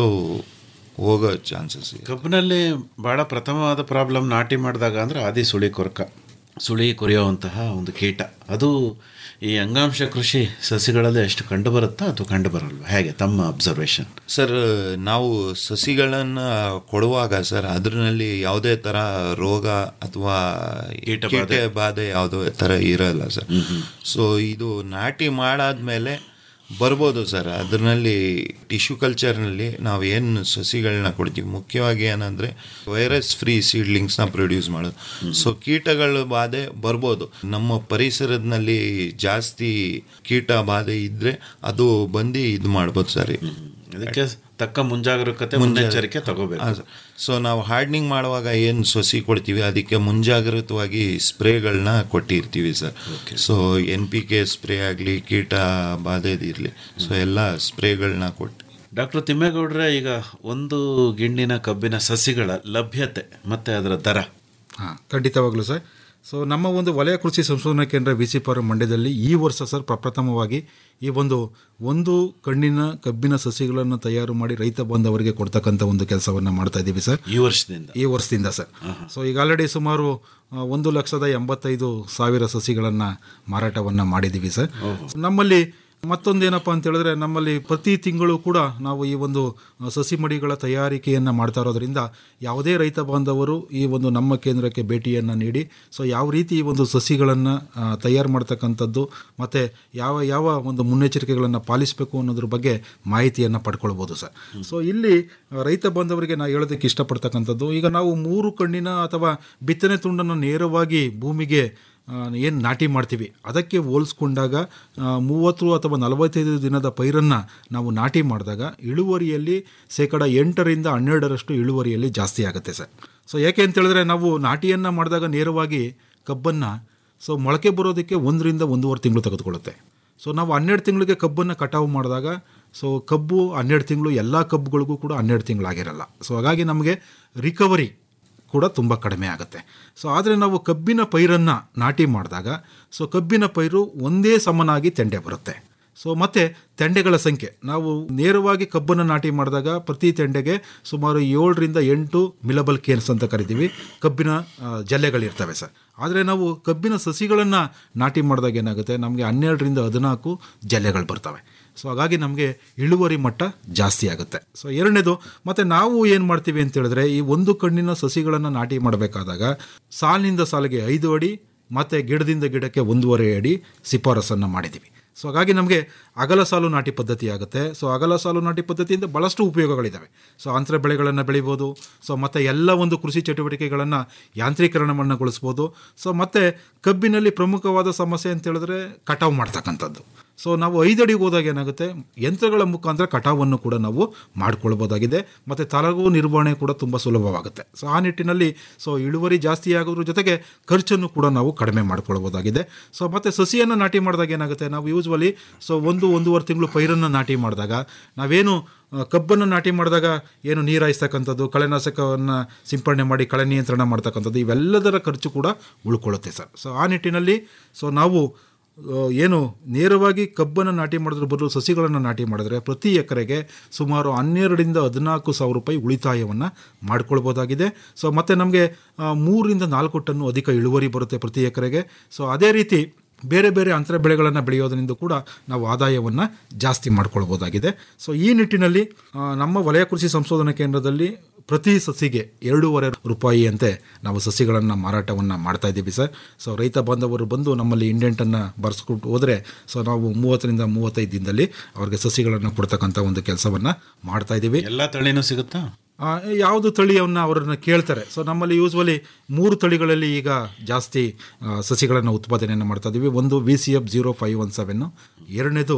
ಹೋಗೋ ಚಾನ್ಸಸ್ ಇದೆ
ಕಬ್ಬಿನಲ್ಲಿ ಭಾಳ ಪ್ರಥಮವಾದ ಪ್ರಾಬ್ಲಮ್ ನಾಟಿ ಮಾಡಿದಾಗ ಅಂದರೆ ಆದಿ ಸುಳಿ ಕೊರಕ ಸುಳಿ ಕೊರೆಯುವಂತಹ ಒಂದು ಕೀಟ ಅದು ಈ ಅಂಗಾಂಶ ಕೃಷಿ ಸಸಿಗಳಲ್ಲಿ ಎಷ್ಟು ಕಂಡು ಬರುತ್ತಾ ಅಥವಾ ಕಂಡು ಬರಲ್ವಾ ಹೇಗೆ ತಮ್ಮ ಅಬ್ಸರ್ವೇಷನ್
ಸರ್ ನಾವು ಸಸಿಗಳನ್ನು ಕೊಡುವಾಗ ಸರ್ ಅದರಲ್ಲಿ ಯಾವುದೇ ಥರ ರೋಗ ಅಥವಾ
ಕೀಟ
ಕೀಟ
ಬಾಧೆ.
ಬಾಧೆ ಯಾವುದೇ ಥರ ಇರಲ್ಲ ಸರ್ ಸೊ ಇದು ನಾಟಿ ಮಾಡಾದ್ಮೇಲೆ ಬರ್ಬೋದು ಸರ್ ಅದರಲ್ಲಿ ಟಿಶ್ಯೂ ಕಲ್ಚರ್ನಲ್ಲಿ ನಾವು ಏನು ಸಸಿಗಳನ್ನ ಕೊಡ್ತೀವಿ ಮುಖ್ಯವಾಗಿ ಏನಂದರೆ ವೈರಸ್ ಫ್ರೀ ಸೀಡ್ಲಿಂಗ್ಸ್ನ ಪ್ರೊಡ್ಯೂಸ್ ಮಾಡೋದು ಸೊ ಕೀಟಗಳ ಬಾಧೆ ಬರ್ಬೋದು ನಮ್ಮ ಪರಿಸರದಲ್ಲಿ ಜಾಸ್ತಿ ಕೀಟ ಬಾಧೆ ಇದ್ದರೆ ಅದು ಬಂದು ಇದು ಮಾಡ್ಬೋದು ಸರ್
ಅದಕ್ಕೆ ತಕ್ಕ ಮುಂಜಾಗರೂಕತೆ ಮುನ್ನೆಚ್ಚರಿಕೆ ತಗೋಬೇಕು
ಸೊ ನಾವು ಹಾರ್ಡ್ನಿಂಗ್ ಮಾಡುವಾಗ ಏನು ಸಸಿ ಕೊಡ್ತೀವಿ ಅದಕ್ಕೆ ಮುಂಜಾಗ್ರತವಾಗಿ ಸ್ಪ್ರೇಗಳನ್ನ ಕೊಟ್ಟಿರ್ತೀವಿ sir so N P K spray ಆಗಲಿ ಕೀಟ ಬಾಧೆದಿರಲಿ ಸೊ ಎಲ್ಲ ಸ್ಪ್ರೇಗಳನ್ನ ಕೊಟ್ಟು
ಡಾಕ್ಟರ್ ತಿಮ್ಮೇಗೌಡ್ರೆ ಈಗ ಒಂದು ಗಿಣ್ಣಿನ ಕಬ್ಬಿನ ಸಸಿಗಳ ಲಭ್ಯತೆ ಮತ್ತು ಅದರ ದರ
ಹಾಂ ಖಂಡಿತವಾಗ್ಲೂ ಸರ್ ಸೊ ನಮ್ಮ ಒಂದು ವಲಯ ಕೃಷಿ ಸಂಶೋಧನಾ ಕೇಂದ್ರ ವಿ ಸಿ ಪಾರು ಮಂಡ್ಯದಲ್ಲಿ ಈ ವರ್ಷ ಸರ್ ಪ್ರಪ್ರಥಮವಾಗಿ ಈ ಒಂದು ಒಂದು ಕಣ್ಣಿನ ಕಬ್ಬಿನ ಸಸಿಗಳನ್ನು ತಯಾರು ಮಾಡಿ ರೈತ ಬಾಂಧವರಿಗೆ ಕೊಡ್ತಕ್ಕಂಥ ಒಂದು ಕೆಲಸವನ್ನು ಮಾಡ್ತಾ ಇದ್ದೀವಿ ಸರ್
ಈ ವರ್ಷದಿಂದ
ಈ ವರ್ಷದಿಂದ ಸರ್ ಸೊ ಈಗ ಆಲ್ರೆಡಿ ಸುಮಾರು ಆ, ಒಂದು ಲಕ್ಷದ ಎಂಬತ್ತೈದು ಸಾವಿರ ಸಸಿಗಳನ್ನು ಮಾರಾಟವನ್ನು ಮಾಡಿದ್ದೀವಿ ಸರ್ ನಮ್ಮಲ್ಲಿ ಮತ್ತೊಂದೇನಪ್ಪ ಅಂತ ಹೇಳಿದ್ರೆ ನಮ್ಮಲ್ಲಿ ಪ್ರತಿ ತಿಂಗಳು ಕೂಡ ನಾವು ಈ ಒಂದು ಆ, ಸಸಿ ಮಡಿಗಳ ತಯಾರಿಕೆಯನ್ನು ಮಾಡ್ತಾ ಇರೋದ್ರಿಂದ ಯಾವುದೇ ರೈತ ಬಾಂಧವರು ಈ ಒಂದು ನಮ್ಮ ಕೇಂದ್ರಕ್ಕೆ ಭೇಟಿಯನ್ನು ನೀಡಿ ಸೊ ಯಾವ ರೀತಿ ಈ ಒಂದು ಸಸಿಗಳನ್ನು ತಯಾರು ಮಾಡ್ತಕ್ಕಂಥದ್ದು ಮತ್ತು ಯಾವ ಯಾವ ಒಂದು ಮುನ್ನೆಚ್ಚರಿಕೆಗಳನ್ನು ಪಾಲಿಸಬೇಕು ಅನ್ನೋದ್ರ ಬಗ್ಗೆ ಮಾಹಿತಿಯನ್ನು ಪಡ್ಕೊಳ್ಬೋದು ಸರ್ ಸೊ ಇಲ್ಲಿ ಆ, ರೈತ ಬಾಂಧವರಿಗೆ ನಾವು ಹೇಳೋದಕ್ಕೆ ಇಷ್ಟಪಡ್ತಕ್ಕಂಥದ್ದು ಈಗ ನಾವು ಮೂರು ಕಣ್ಣಿನ ಅಥವಾ ಬಿತ್ತನೆ ತುಂಡನ್ನು ನೇರವಾಗಿ ಭೂಮಿಗೆ ಏನು ನಾಟಿ ಮಾಡ್ತೀವಿ ಅದಕ್ಕೆ ಹೋಲಿಸ್ಕೊಂಡಾಗ ಆ, ಮೂವತ್ತು ಅಥವಾ ನಲವತ್ತೈದು ದಿನದ ಪೈರನ್ನು ನಾವು ನಾಟಿ ಮಾಡಿದಾಗ ಇಳುವರಿಯಲ್ಲಿ ಶೇಕಡ ಎಂಟರಿಂದ ಹನ್ನೆರಡರಷ್ಟು ಇಳುವರಿಯಲ್ಲಿ ಜಾಸ್ತಿ ಆಗುತ್ತೆ ಸರ್ ಸೊ ಯಾಕೆ ಅಂತ ಹೇಳಿದ್ರೆ ನಾವು ನಾಟಿಯನ್ನು ಮಾಡಿದಾಗ ನೇರವಾಗಿ ಕಬ್ಬನ್ನು ಸೊ ಮೊಳಕೆ ಬರೋದಕ್ಕೆ ಒಂದರಿಂದ ಒಂದೂವರೆ ತಿಂಗಳು ತೆಗೆದುಕೊಳ್ಳುತ್ತೆ ಸೊ ನಾವು ಹನ್ನೆರಡು ತಿಂಗಳಿಗೆ ಕಬ್ಬನ್ನು ಕಟಾವು ಮಾಡಿದಾಗ ಸೊ ಕಬ್ಬು ಹನ್ನೆರಡು ತಿಂಗಳು ಎಲ್ಲ ಕಬ್ಬುಗಳಿಗೂ ಕೂಡ ಹನ್ನೆರಡು ತಿಂಗಳಾಗಿರಲ್ಲ ಸೊ ಹಾಗಾಗಿ ನಮಗೆ ರಿಕವರಿ ಕೂಡ ತುಂಬ ಕಡಿಮೆ ಆಗುತ್ತೆ ಸೊ ಆದರೆ ನಾವು ಕಬ್ಬಿನ ಪೈರನ್ನು ನಾಟಿ ಮಾಡಿದಾಗ ಸೊ ಕಬ್ಬಿನ ಪೈರು ಒಂದೇ ಸಮನಾಗಿ ತೆಂಡೆ ಬರುತ್ತೆ ಸೊ ಮತ್ತು ತೆಂಡೆಗಳ ಸಂಖ್ಯೆ ನಾವು ನೇರವಾಗಿ ಕಬ್ಬನ್ನು ನಾಟಿ ಮಾಡಿದಾಗ ಪ್ರತಿ ತೆಂಡೆಗೆ ಸುಮಾರು ಏಳರಿಂದ ಎಂಟು ಮಿಲಬಲ್ ಕೇನ್ಸ್ ಅಂತ ಕರಿತೀವಿ ಕಬ್ಬಿನ ಆ, ಜಲ್ಲೆಗಳಿರ್ತವೆ ಸರ್ ಆದರೆ ನಾವು ಕಬ್ಬಿನ ಸಸಿಗಳನ್ನು ನಾಟಿ ಮಾಡಿದಾಗ ಏನಾಗುತ್ತೆ ನಮಗೆ ಹನ್ನೆರಡರಿಂದ ಹದಿನಾಲ್ಕು ಜಲ್ಲೆಗಳು ಬರ್ತವೆ ಸೊ ಹಾಗಾಗಿ ನಮಗೆ ಇಳುವರಿ ಮಟ್ಟ ಜಾಸ್ತಿ ಆಗುತ್ತೆ ಸೊ ಎರಡನೇದು ಮತ್ತು ನಾವು ಏನು ಮಾಡ್ತೀವಿ ಅಂತ ಹೇಳಿದ್ರೆ ಈ ಒಂದು ಕಣ್ಣಿನ ಸಸಿಗಳನ್ನು ನಾಟಿ ಮಾಡಬೇಕಾದಾಗ ಸಾಲಿನಿಂದ ಸಾಲಿಗೆ ಐದು ಅಡಿ ಮತ್ತು ಗಿಡದಿಂದ ಗಿಡಕ್ಕೆ ಒಂದೂವರೆ ಅಡಿ ಶಿಫಾರಸನ್ನು ಮಾಡಿದ್ದೀವಿ ಸೊ ಹಾಗಾಗಿ ನಮಗೆ ಅಗಲ ಸಾಲು ನಾಟಿ ಪದ್ಧತಿ ಆಗುತ್ತೆ ಸೊ ಅಗಲ ಸಾಲು ನಾಟಿ ಪದ್ಧತಿಯಿಂದ ಭಾಳಷ್ಟು ಉಪಯೋಗಗಳಿದ್ದಾವೆ ಸೊ ಅಂತರ ಬೆಳೆಗಳನ್ನು ಬೆಳಿಬೋದು ಸೊ ಮತ್ತು ಎಲ್ಲ ಒಂದು ಕೃಷಿ ಚಟುವಟಿಕೆಗಳನ್ನು ಯಾಂತ್ರೀಕರಣವನ್ನುಗೊಳಿಸ್ಬೋದು ಸೊ ಮತ್ತು ಕಬ್ಬಿನಲ್ಲಿ ಪ್ರಮುಖವಾದ ಸಮಸ್ಯೆ ಅಂತ ಹೇಳಿದ್ರೆ ಕಟಾವು ಮಾಡ್ತಕ್ಕಂಥದ್ದು ಸೊ ನಾವು ಐದು ಅಡಿಗೆ ಹೋದಾಗ ಏನಾಗುತ್ತೆ ಯಂತ್ರಗಳ ಮುಖಾಂತರ ಕಟಾವನ್ನು ಕೂಡ ನಾವು ಮಾಡ್ಕೊಳ್ಬೋದಾಗಿದೆ ಮತ್ತು ತಲಗು ನಿರ್ವಹಣೆ ಕೂಡ ತುಂಬ ಸುಲಭವಾಗುತ್ತೆ ಸೊ ಆ ನಿಟ್ಟಿನಲ್ಲಿ ಸೊ ಇಳುವರಿ ಜಾಸ್ತಿ ಆಗೋದ್ರ ಜೊತೆಗೆ ಖರ್ಚನ್ನು ಕೂಡ ನಾವು ಕಡಿಮೆ ಮಾಡ್ಕೊಳ್ಬೋದಾಗಿದೆ ಸೊ ಮತ್ತು ಸಸಿಯನ್ನು ನಾಟಿ ಮಾಡಿದಾಗ ಏನಾಗುತ್ತೆ ನಾವು ಯೂಸ್ವಲಿ ಸೊ ಒಂದು ಒಂದೂವರೆ ತಿಂಗಳು ಪೈರನ್ನು ನಾಟಿ ಮಾಡಿದಾಗ ನಾವೇನು ಆ, ಕಬ್ಬನ್ನು ನಾಟಿ ಮಾಡಿದಾಗ ಏನು ನೀರು ಹಾಯಿಸ್ತಕ್ಕಂಥದ್ದು ಕಳೆನಾಶಕವನ್ನು ಸಿಂಪಡಣೆ ಮಾಡಿ ಕಳೆ ನಿಯಂತ್ರಣ ಮಾಡ್ತಕ್ಕಂಥದ್ದು ಇವೆಲ್ಲದರ ಖರ್ಚು ಕೂಡ ಉಳ್ಕೊಳ್ಳುತ್ತೆ ಸರ್ ಸೊ ಆ ನಿಟ್ಟಿನಲ್ಲಿ ಸೊ ನಾವು ಆ, ಏನು ನೇರವಾಗಿ ಕಬ್ಬನ್ನು ನಾಟಿ ಮಾಡಿದ್ರ ಬದಲು ಸಸಿಗಳನ್ನು ನಾಟಿ ಮಾಡಿದ್ರೆ ಪ್ರತಿ ಎಕರೆಗೆ ಸುಮಾರು ಹನ್ನೆರಡರಿಂದ ಹದಿನಾಲ್ಕು ಸಾವಿರ ರೂಪಾಯಿ ಉಳಿತಾಯವನ್ನು ಮಾಡ್ಕೊಳ್ಬೋದಾಗಿದೆ ಸೊ ಮತ್ತು ನಮಗೆ ಮೂರರಿಂದ ನಾಲ್ಕು ಟನ್ನು ಅಧಿಕ ಇಳುವರಿ ಬರುತ್ತೆ ಪ್ರತಿ ಎಕರೆಗೆ ಸೊ ಅದೇ ರೀತಿ ಬೇರೆ ಬೇರೆ ಅಂತರ ಬೆಳೆಗಳನ್ನು ಬೆಳೆಯೋದ್ರಿಂದ ಕೂಡ ನಾವು ಆದಾಯವನ್ನು ಜಾಸ್ತಿ ಮಾಡ್ಕೊಳ್ಬೋದಾಗಿದೆ ಸೊ ಈ ನಿಟ್ಟಿನಲ್ಲಿ ಆ, ನಮ್ಮ ವಲಯ ಕೃಷಿ ಸಂಶೋಧನಾ ಕೇಂದ್ರದಲ್ಲಿ ಪ್ರತಿ ಸಸಿಗೆ ಎರಡೂವರೆ ರೂಪಾಯಿಯಂತೆ ನಾವು ಸಸಿಗಳನ್ನು ಮಾರಾಟವನ್ನು ಮಾಡ್ತಾ ಇದ್ದೀವಿ ಸರ್ ಸೊ ರೈತ ಬಾಂಧವರು ಬಂದು ನಮ್ಮಲ್ಲಿ ಇಂಡೆಂಟನ್ನು ಬರೆಸ್ಕೊಟ್ಟು ಹೋದರೆ ಸೊ ನಾವು ಮೂವತ್ತರಿಂದ ಮೂವತ್ತೈದು ದಿನದಲ್ಲಿ ಅವ್ರಿಗೆ ಸಸಿಗಳನ್ನು ಕೊಡ್ತಕ್ಕಂಥ ಒಂದು ಕೆಲಸವನ್ನು ಮಾಡ್ತಾ ಇದ್ದೀವಿ
ಎಲ್ಲ ತಳಿನೂ ಸಿಗುತ್ತಾ
ಆ, ಯಾವುದು ತಳಿಯನ್ನು ಅವರನ್ನು ಕೇಳ್ತಾರೆ ಸೊ ನಮ್ಮಲ್ಲಿ ಯೂಸ್ವಲಿ ಮೂರು ತಳಿಗಳಲ್ಲಿ ಈಗ ಜಾಸ್ತಿ ಆ, ಸಸಿಗಳನ್ನು ಉತ್ಪಾದನೆಯನ್ನು ಮಾಡ್ತಾ ಇದ್ದೀವಿ ಒಂದು V C F zero five one seven ಎರಡನೇದು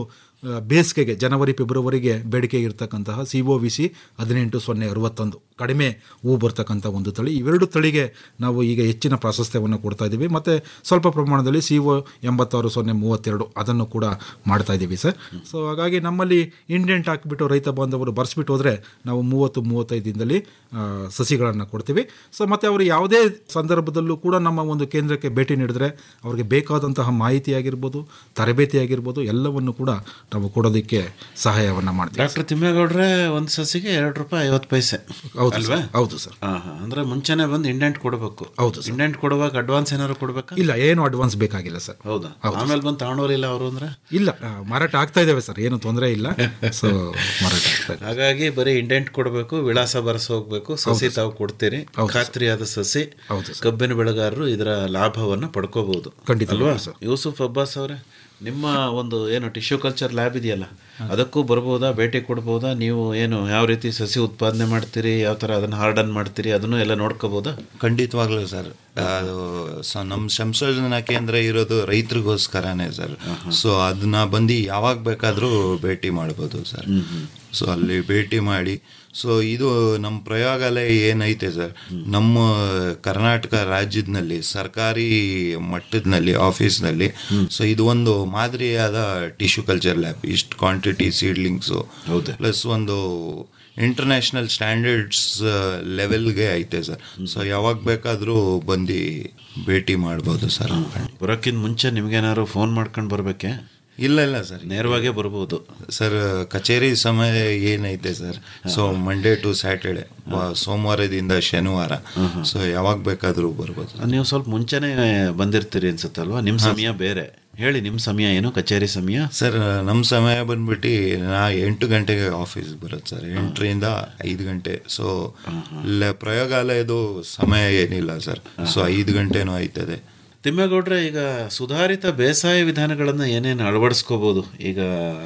ಆ, ಬೇಸಿಗೆಗೆ ಜನವರಿ ಫೆಬ್ರವರಿಗೆ ಬೇಡಿಕೆ ಇರತಕ್ಕಂತಹ ಸಿ ಒ ವಿ ಸಿ ಹದಿನೆಂಟು ಸೊನ್ನೆ ಅರವತ್ತೊಂದು ಕಡಿಮೆ ಹೂ ಬರ್ತಕ್ಕಂಥ ಒಂದು ತಳಿ ಇವೆರಡು ತಳಿಗೆ ನಾವು ಈಗ ಹೆಚ್ಚಿನ ಪ್ರಾಶಸ್ತ್ಯವನ್ನು ಕೊಡ್ತಾ ಇದ್ದೀವಿ ಮತ್ತು ಸ್ವಲ್ಪ ಪ್ರಮಾಣದಲ್ಲಿ ಸಿ ಒ ಎಂಬತ್ತಾರು ಸೊನ್ನೆ ಮೂವತ್ತೆರಡು ಅದನ್ನು ಕೂಡ ಮಾಡ್ತಾ ಇದ್ದೀವಿ ಸರ್ ಸೊ ಹಾಗಾಗಿ ನಮ್ಮಲ್ಲಿ ಇಂಡೆಂಟ್ ಹಾಕಿಬಿಟ್ಟು ರೈತ ಬಾಂಧವರು ಬರ್ಸ್ಬಿಟ್ಟು ಹೋದರೆ ನಾವು ಮೂವತ್ತು ಮೂವತ್ತೈದು ದಿನದಲ್ಲಿ ಸಸಿಗಳನ್ನು ಕೊಡ್ತೀವಿ ಸೊ ಮತ್ತು ಅವರು ಯಾವುದೇ ಸಂದರ್ಭದಲ್ಲೂ ಕೂಡ ನಮ್ಮ ಒಂದು ಕೇಂದ್ರಕ್ಕೆ ಭೇಟಿ ನೀಡಿದ್ರೆ ಅವ್ರಿಗೆ ಬೇಕಾದಂತಹ ಮಾಹಿತಿ ಆಗಿರ್ಬೋದು ತರಬೇತಿ ಆಗಿರ್ಬೋದು ಎಲ್ಲವನ್ನು ಕೂಡ ನಾವು ಕೊಡೋದಕ್ಕೆ ಸಹಾಯವನ್ನು ಮಾಡ್ತೀವಿ
ಡಾಕ್ಟರ್ ತಿಮ್ಮೇಗೌಡ್ರೆ ಒಂದು ಸಸಿಗೆ ಎರಡು ರೂಪಾಯಿ ಐವತ್ತು ಪೈಸೆ
ಹೌದು
ಅಲ್ವಾ
ಸರ್, ಹೌದು ಸರ್
ಹಾಂ ಹಾಂ ಅಂದರೆ ಮುಂಚೆನೆ ಬಂದು ಇಂಡೆಂಟ್ ಕೊಡಬೇಕು
ಹೌದು
ಇಂಡೆಂಟ್ ಕೊಡುವಾಗ ಅಡ್ವಾನ್ಸ್ ಏನಾದ್ರು ಕೊಡ್ಬೇಕಾ
ಇಲ್ಲ ಏನು ಅಡ್ವಾನ್ಸ್ ಬೇಕಾಗಿಲ್ಲ ಸರ್
ಹೌದಾ ಆಮೇಲೆ ಬಂದು ತಗೊಂಡೋರಿಲ್ಲ ಅವರು ಅಂದ್ರೆ
ಇಲ್ಲ ಆ, ಮಾರಾಟ ಆಗ್ತಾ ಇದ್ದಾವೆ ಸರ್ ಏನು ತೊಂದರೆ ಇಲ್ಲ ಸೊ ಮಾರಾಟ ಆಗ್ತಾ ಇದೆ
ಹಾಗಾಗಿ ಬರೀ ಇಂಡೆಂಟ್ ಕೊಡಬೇಕು ವಿಳಾಸ ಬರೆಸಿ ಹೋಗ್ಬೇಕು ಸಸಿ ತಾವು ಕೊಡ್ತೀರಿ ಖಾತ್ರಿಯಾದ ಸಸಿ ಕಬ್ಬಿನ ಬೆಳೆಗಾರರು ಇದರ ಲಾಭವನ್ನು ಪಡ್ಕೋಬಹುದು
ಖಂಡಿತ
ಅಲ್ವಾ
ಸರ್.
ಯೂಸುಫ್ ಅಬ್ಬಾಸ್ ಅವರೇ ನಿಮ್ಮ ಒಂದು ಏನು ಟಿಶ್ಯೂ ಕಲ್ಚರ್ ಲ್ಯಾಬ್ ಇದೆಯಲ್ಲ ಅದಕ್ಕೂ ಬರ್ಬೋದಾ ಭೇಟಿ ಕೊಡ್ಬೋದಾ ನೀವು ಏನು ಯಾವ ರೀತಿ ಸಸಿ ಉತ್ಪಾದನೆ ಮಾಡ್ತೀರಿ ಯಾವ ಥರ ಅದನ್ನು ಹಾರ್ಡನ್ ಮಾಡ್ತೀರಿ ಅದನ್ನು ಎಲ್ಲ ನೋಡ್ಕೋಬೋದಾ
ಖಂಡಿತವಾಗ್ಲೂ ಸರ್ ಅದು ಸ ನಮ್ಮ ಸಂಶೋಧನಾ ಕೇಂದ್ರ ಇರೋದು ರೈತರಿಗೋಸ್ಕರನೇ ಸರ್ ಸೊ ಅದನ್ನ ಬಂದು ಯಾವಾಗ ಬೇಕಾದರೂ ಭೇಟಿ ಮಾಡ್ಬೋದು ಸರ್ ಸೊ ಅಲ್ಲಿ ಭೇಟಿ ಮಾಡಿ ಸೊ ಇದು ನಮ್ಮ ಪ್ರಯೋಗಾಲಯ ಏನೈತೆ ಸರ್ ನಮ್ಮ ಕರ್ನಾಟಕ ರಾಜ್ಯದಲ್ಲಿ ಸರ್ಕಾರಿ ಮಟ್ಟದಲ್ಲಿ ಆಫೀಸ್ನಲ್ಲಿ ಸೊ ಇದು ಒಂದು ಮಾದರಿಯಾದ ಟಿಶ್ಯೂ ಕಲ್ಚರ್ ಲ್ಯಾಬ್ ಇಷ್ಟು ಕ್ವಾಂಟಿಟಿ ಸೀಡ್ಲಿಂಗ್ಸು ಪ್ಲಸ್ ಒಂದು ಇಂಟರ್ನ್ಯಾಷನಲ್ ಸ್ಟ್ಯಾಂಡರ್ಡ್ಸ್ ಲೆವೆಲ್ಗೆ ಐತೆ ಸರ್ ಸೊ ಯಾವಾಗ ಬೇಕಾದರೂ ಬಂದು ಭೇಟಿ ಮಾಡ್ಬೋದು ಸರ್
ಬರೋಕ್ಕಿಂತ ಮುಂಚೆ ನಿಮ್ಗೇನಾದ್ರು ಫೋನ್ ಮಾಡ್ಕೊಂಡು ಬರ್ಬೇಕೆ
ಇಲ್ಲ ಇಲ್ಲ ಸರ್
ನೇರವಾಗೇ ಬರ್ಬೋದು
ಸರ್ ಕಚೇರಿ ಸಮಯ ಏನೈತೆ sir so Monday to Saturday ಸೋಮವಾರದಿಂದ ಶನಿವಾರ ಸೊ ಯಾವಾಗ ಬೇಕಾದರೂ ಬರ್ಬೋದು
ನೀವು ಸ್ವಲ್ಪ ಮುಂಚೆನೇ ಬಂದಿರ್ತೀರಿ ಅನ್ಸುತ್ತಲ್ವಾ ನಿಮ್ಮ ಸಮಯ ಬೇರೆ ಹೇಳಿ ನಿಮ್ಮ ಸಮಯ ಏನು ಕಚೇರಿ ಸಮಯ
ಸರ್ ನಮ್ಮ ಸಮಯ ಬಂದ್ಬಿಟ್ಟು ನಾ ಎಂಟು ಗಂಟೆಗೆ ಆಫೀಸ್ ಬರುತ್ತೆ ಸರ್ ಎಂಟರಿಂದ ಐದು ಗಂಟೆ ಸೊ ಇಲ್ಲ ಪ್ರಯೋಗಾಲಯದು ಸಮಯ ಏನಿಲ್ಲ ಸರ್ ಸೊ ಐದು ಗಂಟೆನೂ ಆಯ್ತದೆ
ತಿಮ್ಮೇಗೌಡ್ರೆ ಈಗ ಸುಧಾರಿತ ಬೇಸಾಯ ವಿಧಾನಗಳನ್ನು ಏನೇನು ಅಳವಡಿಸ್ಕೋಬೋದು ಈಗ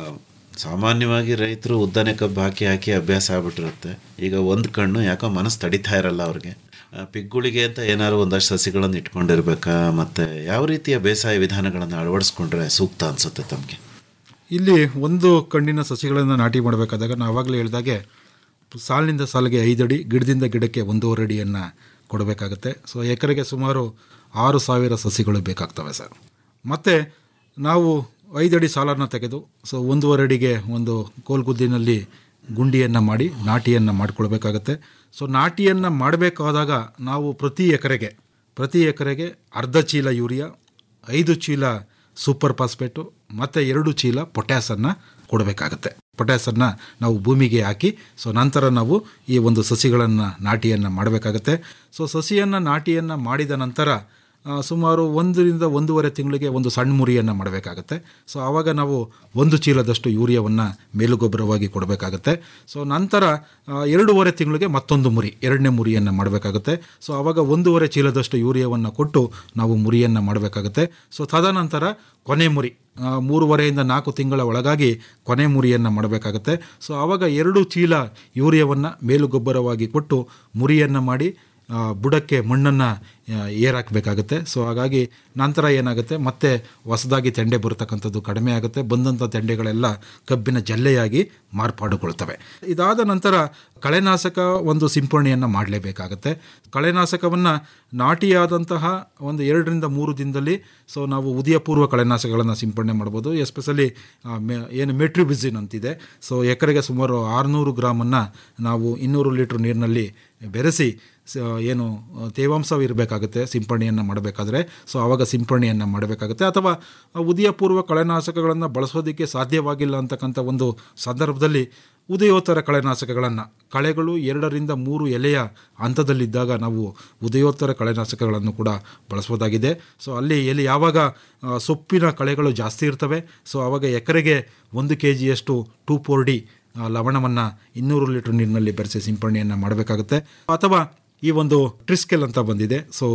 ಸಾಮಾನ್ಯವಾಗಿ ರೈತರು ಉದ್ದನೆ ಕಬ್ಬು ಹಾಕಿ ಹಾಕಿ ಅಭ್ಯಾಸ ಆಗ್ಬಿಟ್ಟಿರುತ್ತೆ ಈಗ ಒಂದು ಕಣ್ಣು ಯಾಕೋ ಮನಸ್ಸು ತಡಿತಾ ಇರಲ್ಲ ಅವ್ರಿಗೆ ಆ, ಪಿಗ್ಗುಳಿಗೆ ಅಂತ ಏನಾದ್ರು ಒಂದಷ್ಟು ಸಸಿಗಳನ್ನು ಇಟ್ಕೊಂಡಿರ್ಬೇಕಾ ಮತ್ತು ಯಾವ ರೀತಿಯ ಬೇಸಾಯ ವಿಧಾನಗಳನ್ನು ಅಳವಡಿಸ್ಕೊಂಡ್ರೆ ಸೂಕ್ತ ಅನಿಸುತ್ತೆ ತಮಗೆ
ಇಲ್ಲಿ ಒಂದು ಕಣ್ಣಿನ ಸಸಿಗಳನ್ನು ನಾಟಿ ಮಾಡಬೇಕಾದಾಗ ನಾವು ಆವಾಗಲೇ ಹೇಳಿದಾಗೆ ಸಾಲಿನಿಂದ ಸಾಲಿಗೆ ಐದಡಿ ಗಿಡದಿಂದ ಗಿಡಕ್ಕೆ ಒಂದೂವರೆ ಅಡಿಯನ್ನು ಕೊಡಬೇಕಾಗುತ್ತೆ ಸೊ ಎಕರೆಗೆ ಸುಮಾರು ಆರು ಸಾವಿರ ಸಸಿಗಳು ಬೇಕಾಗ್ತವೆ ಸರ್ ಮತ್ತು ನಾವು ಐದಡಿ ಸಾಲನ್ನು ತೆಗೆದು ಸೊ ಒಂದೂವರೆ ಅಡಿಗೆ ಒಂದು ಕೋಲ್ಗುದ್ದಿನಲ್ಲಿ ಗುಂಡಿಯನ್ನು ಮಾಡಿ ನಾಟಿಯನ್ನು ಮಾಡಿಕೊಳ್ಬೇಕಾಗತ್ತೆ ಸೊ ನಾಟಿಯನ್ನು ಮಾಡಬೇಕಾದಾಗ ನಾವು ಪ್ರತಿ ಎಕರೆಗೆ ಪ್ರತಿ ಎಕರೆಗೆ ಅರ್ಧ ಚೀಲ ಯೂರಿಯಾ ಐದು ಚೀಲ ಸೂಪರ್ ಫಾಸ್ಫೇಟು ಮತ್ತು ಎರಡು ಚೀಲ ಪೊಟ್ಯಾಸನ್ನು ಕೊಡಬೇಕಾಗತ್ತೆ ಪೊಟ್ಯಾಸನ್ನು ನಾವು ಭೂಮಿಗೆ ಹಾಕಿ ಸೊ ನಂತರ ನಾವು ಈ ಒಂದು ಸಸಿಗಳನ್ನು ನಾಟಿಯನ್ನು ಮಾಡಬೇಕಾಗತ್ತೆ ಸೊ ಸಸಿಯನ್ನು ನಾಟಿಯನ್ನು ಮಾಡಿದ ನಂತರ ಆ, ಸುಮಾರು ಒಂದರಿಂದ ಒಂದೂವರೆ ತಿಂಗಳಿಗೆ ಒಂದು ಸಣ್ಣ ಮುರಿಯನ್ನು ಮಾಡಬೇಕಾಗತ್ತೆ ಸೊ ಆವಾಗ ನಾವು ಒಂದು ಚೀಲದಷ್ಟು ಯೂರಿಯಾವನ್ನು ಮೇಲುಗೊಬ್ಬರವಾಗಿ ಕೊಡಬೇಕಾಗತ್ತೆ ಸೊ ನಂತರ ಆ, ಎರಡೂವರೆ ತಿಂಗಳಿಗೆ ಮತ್ತೊಂದು ಮುರಿ ಎರಡನೇ ಮುರಿಯನ್ನು ಮಾಡಬೇಕಾಗುತ್ತೆ ಸೊ ಆವಾಗ ಒಂದೂವರೆ ಚೀಲದಷ್ಟು ಯೂರಿಯಾವನ್ನು ಕೊಟ್ಟು ನಾವು ಮುರಿಯನ್ನು ಮಾಡಬೇಕಾಗುತ್ತೆ ಸೊ ತದನಂತರ ಕೊನೆ ಮುರಿ ಆ, ಮೂರುವರೆಯಿಂದ ನಾಲ್ಕು ತಿಂಗಳ ಒಳಗಾಗಿ ಕೊನೆ ಮುರಿಯನ್ನು ಮಾಡಬೇಕಾಗತ್ತೆ ಸೊ ಆವಾಗ ಎರಡು ಚೀಲ ಯೂರಿಯಾವನ್ನು ಮೇಲುಗೊಬ್ಬರವಾಗಿ ಕೊಟ್ಟು ಮುರಿಯನ್ನು ಮಾಡಿ ಆ, ಬುಡಕ್ಕೆ ಮಣ್ಣನ್ನು ಏರಾಕಬೇಕಾಗುತ್ತೆ ಸೊ ಹಾಗಾಗಿ ನಂತರ ಏನಾಗುತ್ತೆ ಮತ್ತೆ ಹೊಸದಾಗಿ ತೆಂಡೆ ಬರತಕ್ಕಂಥದ್ದು ಕಡಿಮೆ ಆಗುತ್ತೆ ಬಂದಂಥ ತೆಂಡೆಗಳೆಲ್ಲ ಕಬ್ಬಿನ ಜಲ್ಲೆಯಾಗಿ ಮಾರ್ಪಾಡುಗೊಳ್ತವೆ ಇದಾದ ನಂತರ ಕಳೆನಾಶಕ ಒಂದು ಸಿಂಪರಣೆಯನ್ನು ಮಾಡಲೇಬೇಕಾಗತ್ತೆ ಕಳೆನಾಶಕವನ್ನು ನಾಟಿಯಾದಂತಹ ಒಂದು ಎರಡರಿಂದ ಮೂರು ದಿನದಲ್ಲಿ ಸೊ ನಾವು ಉದಯಪೂರ್ವ ಕಳೆನಾಶಕಗಳನ್ನು ಸಿಂಪಡಣೆ ಮಾಡ್ಬೋದು ಎಸ್ಪೆಷಲಿ ಏನು ಮೆಟ್ರಿಬಿಸಿನ್ ಅಂತಿದೆ ಸೊ ಎಕರೆಗೆ ಸುಮಾರು ಆರುನೂರು ಗ್ರಾಮನ್ನು ನಾವು ಇನ್ನೂರು ಲೀಟ್ರ್ ನೀರಿನಲ್ಲಿ ಬೆರೆಸಿ ಸ- ಏನು ಆ, ತೇವಾಂಶ ಇರಬೇಕಾಗುತ್ತೆ ಸಿಂಪರಣೆಯನ್ನು ಮಾಡಬೇಕಾದ್ರೆ ಸೊ ಆವಾಗ ಸಿಂಪರಣೆಯನ್ನು ಮಾಡಬೇಕಾಗುತ್ತೆ ಅಥವಾ ಆ ಉದಯಪೂರ್ವ ಕಳೆನಾಶಕಗಳನ್ನು ಬಳಸೋದಕ್ಕೆ ಸಾಧ್ಯವಾಗಿಲ್ಲ ಅಂತಕ್ಕಂಥ ಒಂದು ಸಂದರ್ಭದಲ್ಲಿ ಉದಯೋತ್ತರ ಕಳೆನಾಶಕಗಳನ್ನು ಕಳೆಗಳು ಎರಡರಿಂದ ಮೂರು ಎಲೆಯ ಹಂತದಲ್ಲಿದ್ದಾಗ ನಾವು ಉದಯೋತ್ತರ ಕಳೆನಾಶಕಗಳನ್ನು ಕೂಡ ಬಳಸ್ಬೋದಾಗಿದೆ ಸೊ ಅಲ್ಲಿ ಎಲ್ಲಿ ಯಾವಾಗ ಆ, ಸೊಪ್ಪಿನ ಕಳೆಗಳು ಜಾಸ್ತಿ ಇರ್ತವೆ ಸೊ ಆವಾಗ ಎಕರೆಗೆ ಒಂದು ಕೆ ಜಿಯಷ್ಟು ಟೂ ಫೋರ್ ಡಿ ಲವಣವನ್ನು ಇನ್ನೂರು ಲೀಟರ್ ನೀರಿನಲ್ಲಿ ಬೆರೆಸಿ ಸಿಂಪರಣೆಯನ್ನು ಮಾಡಬೇಕಾಗುತ್ತೆ ಅಥವಾ ಈ ಒಂದು ಟ್ರಿಸ್ಕೆಲ್ ಅಂತ ಬಂದಿದೆ ಸೊ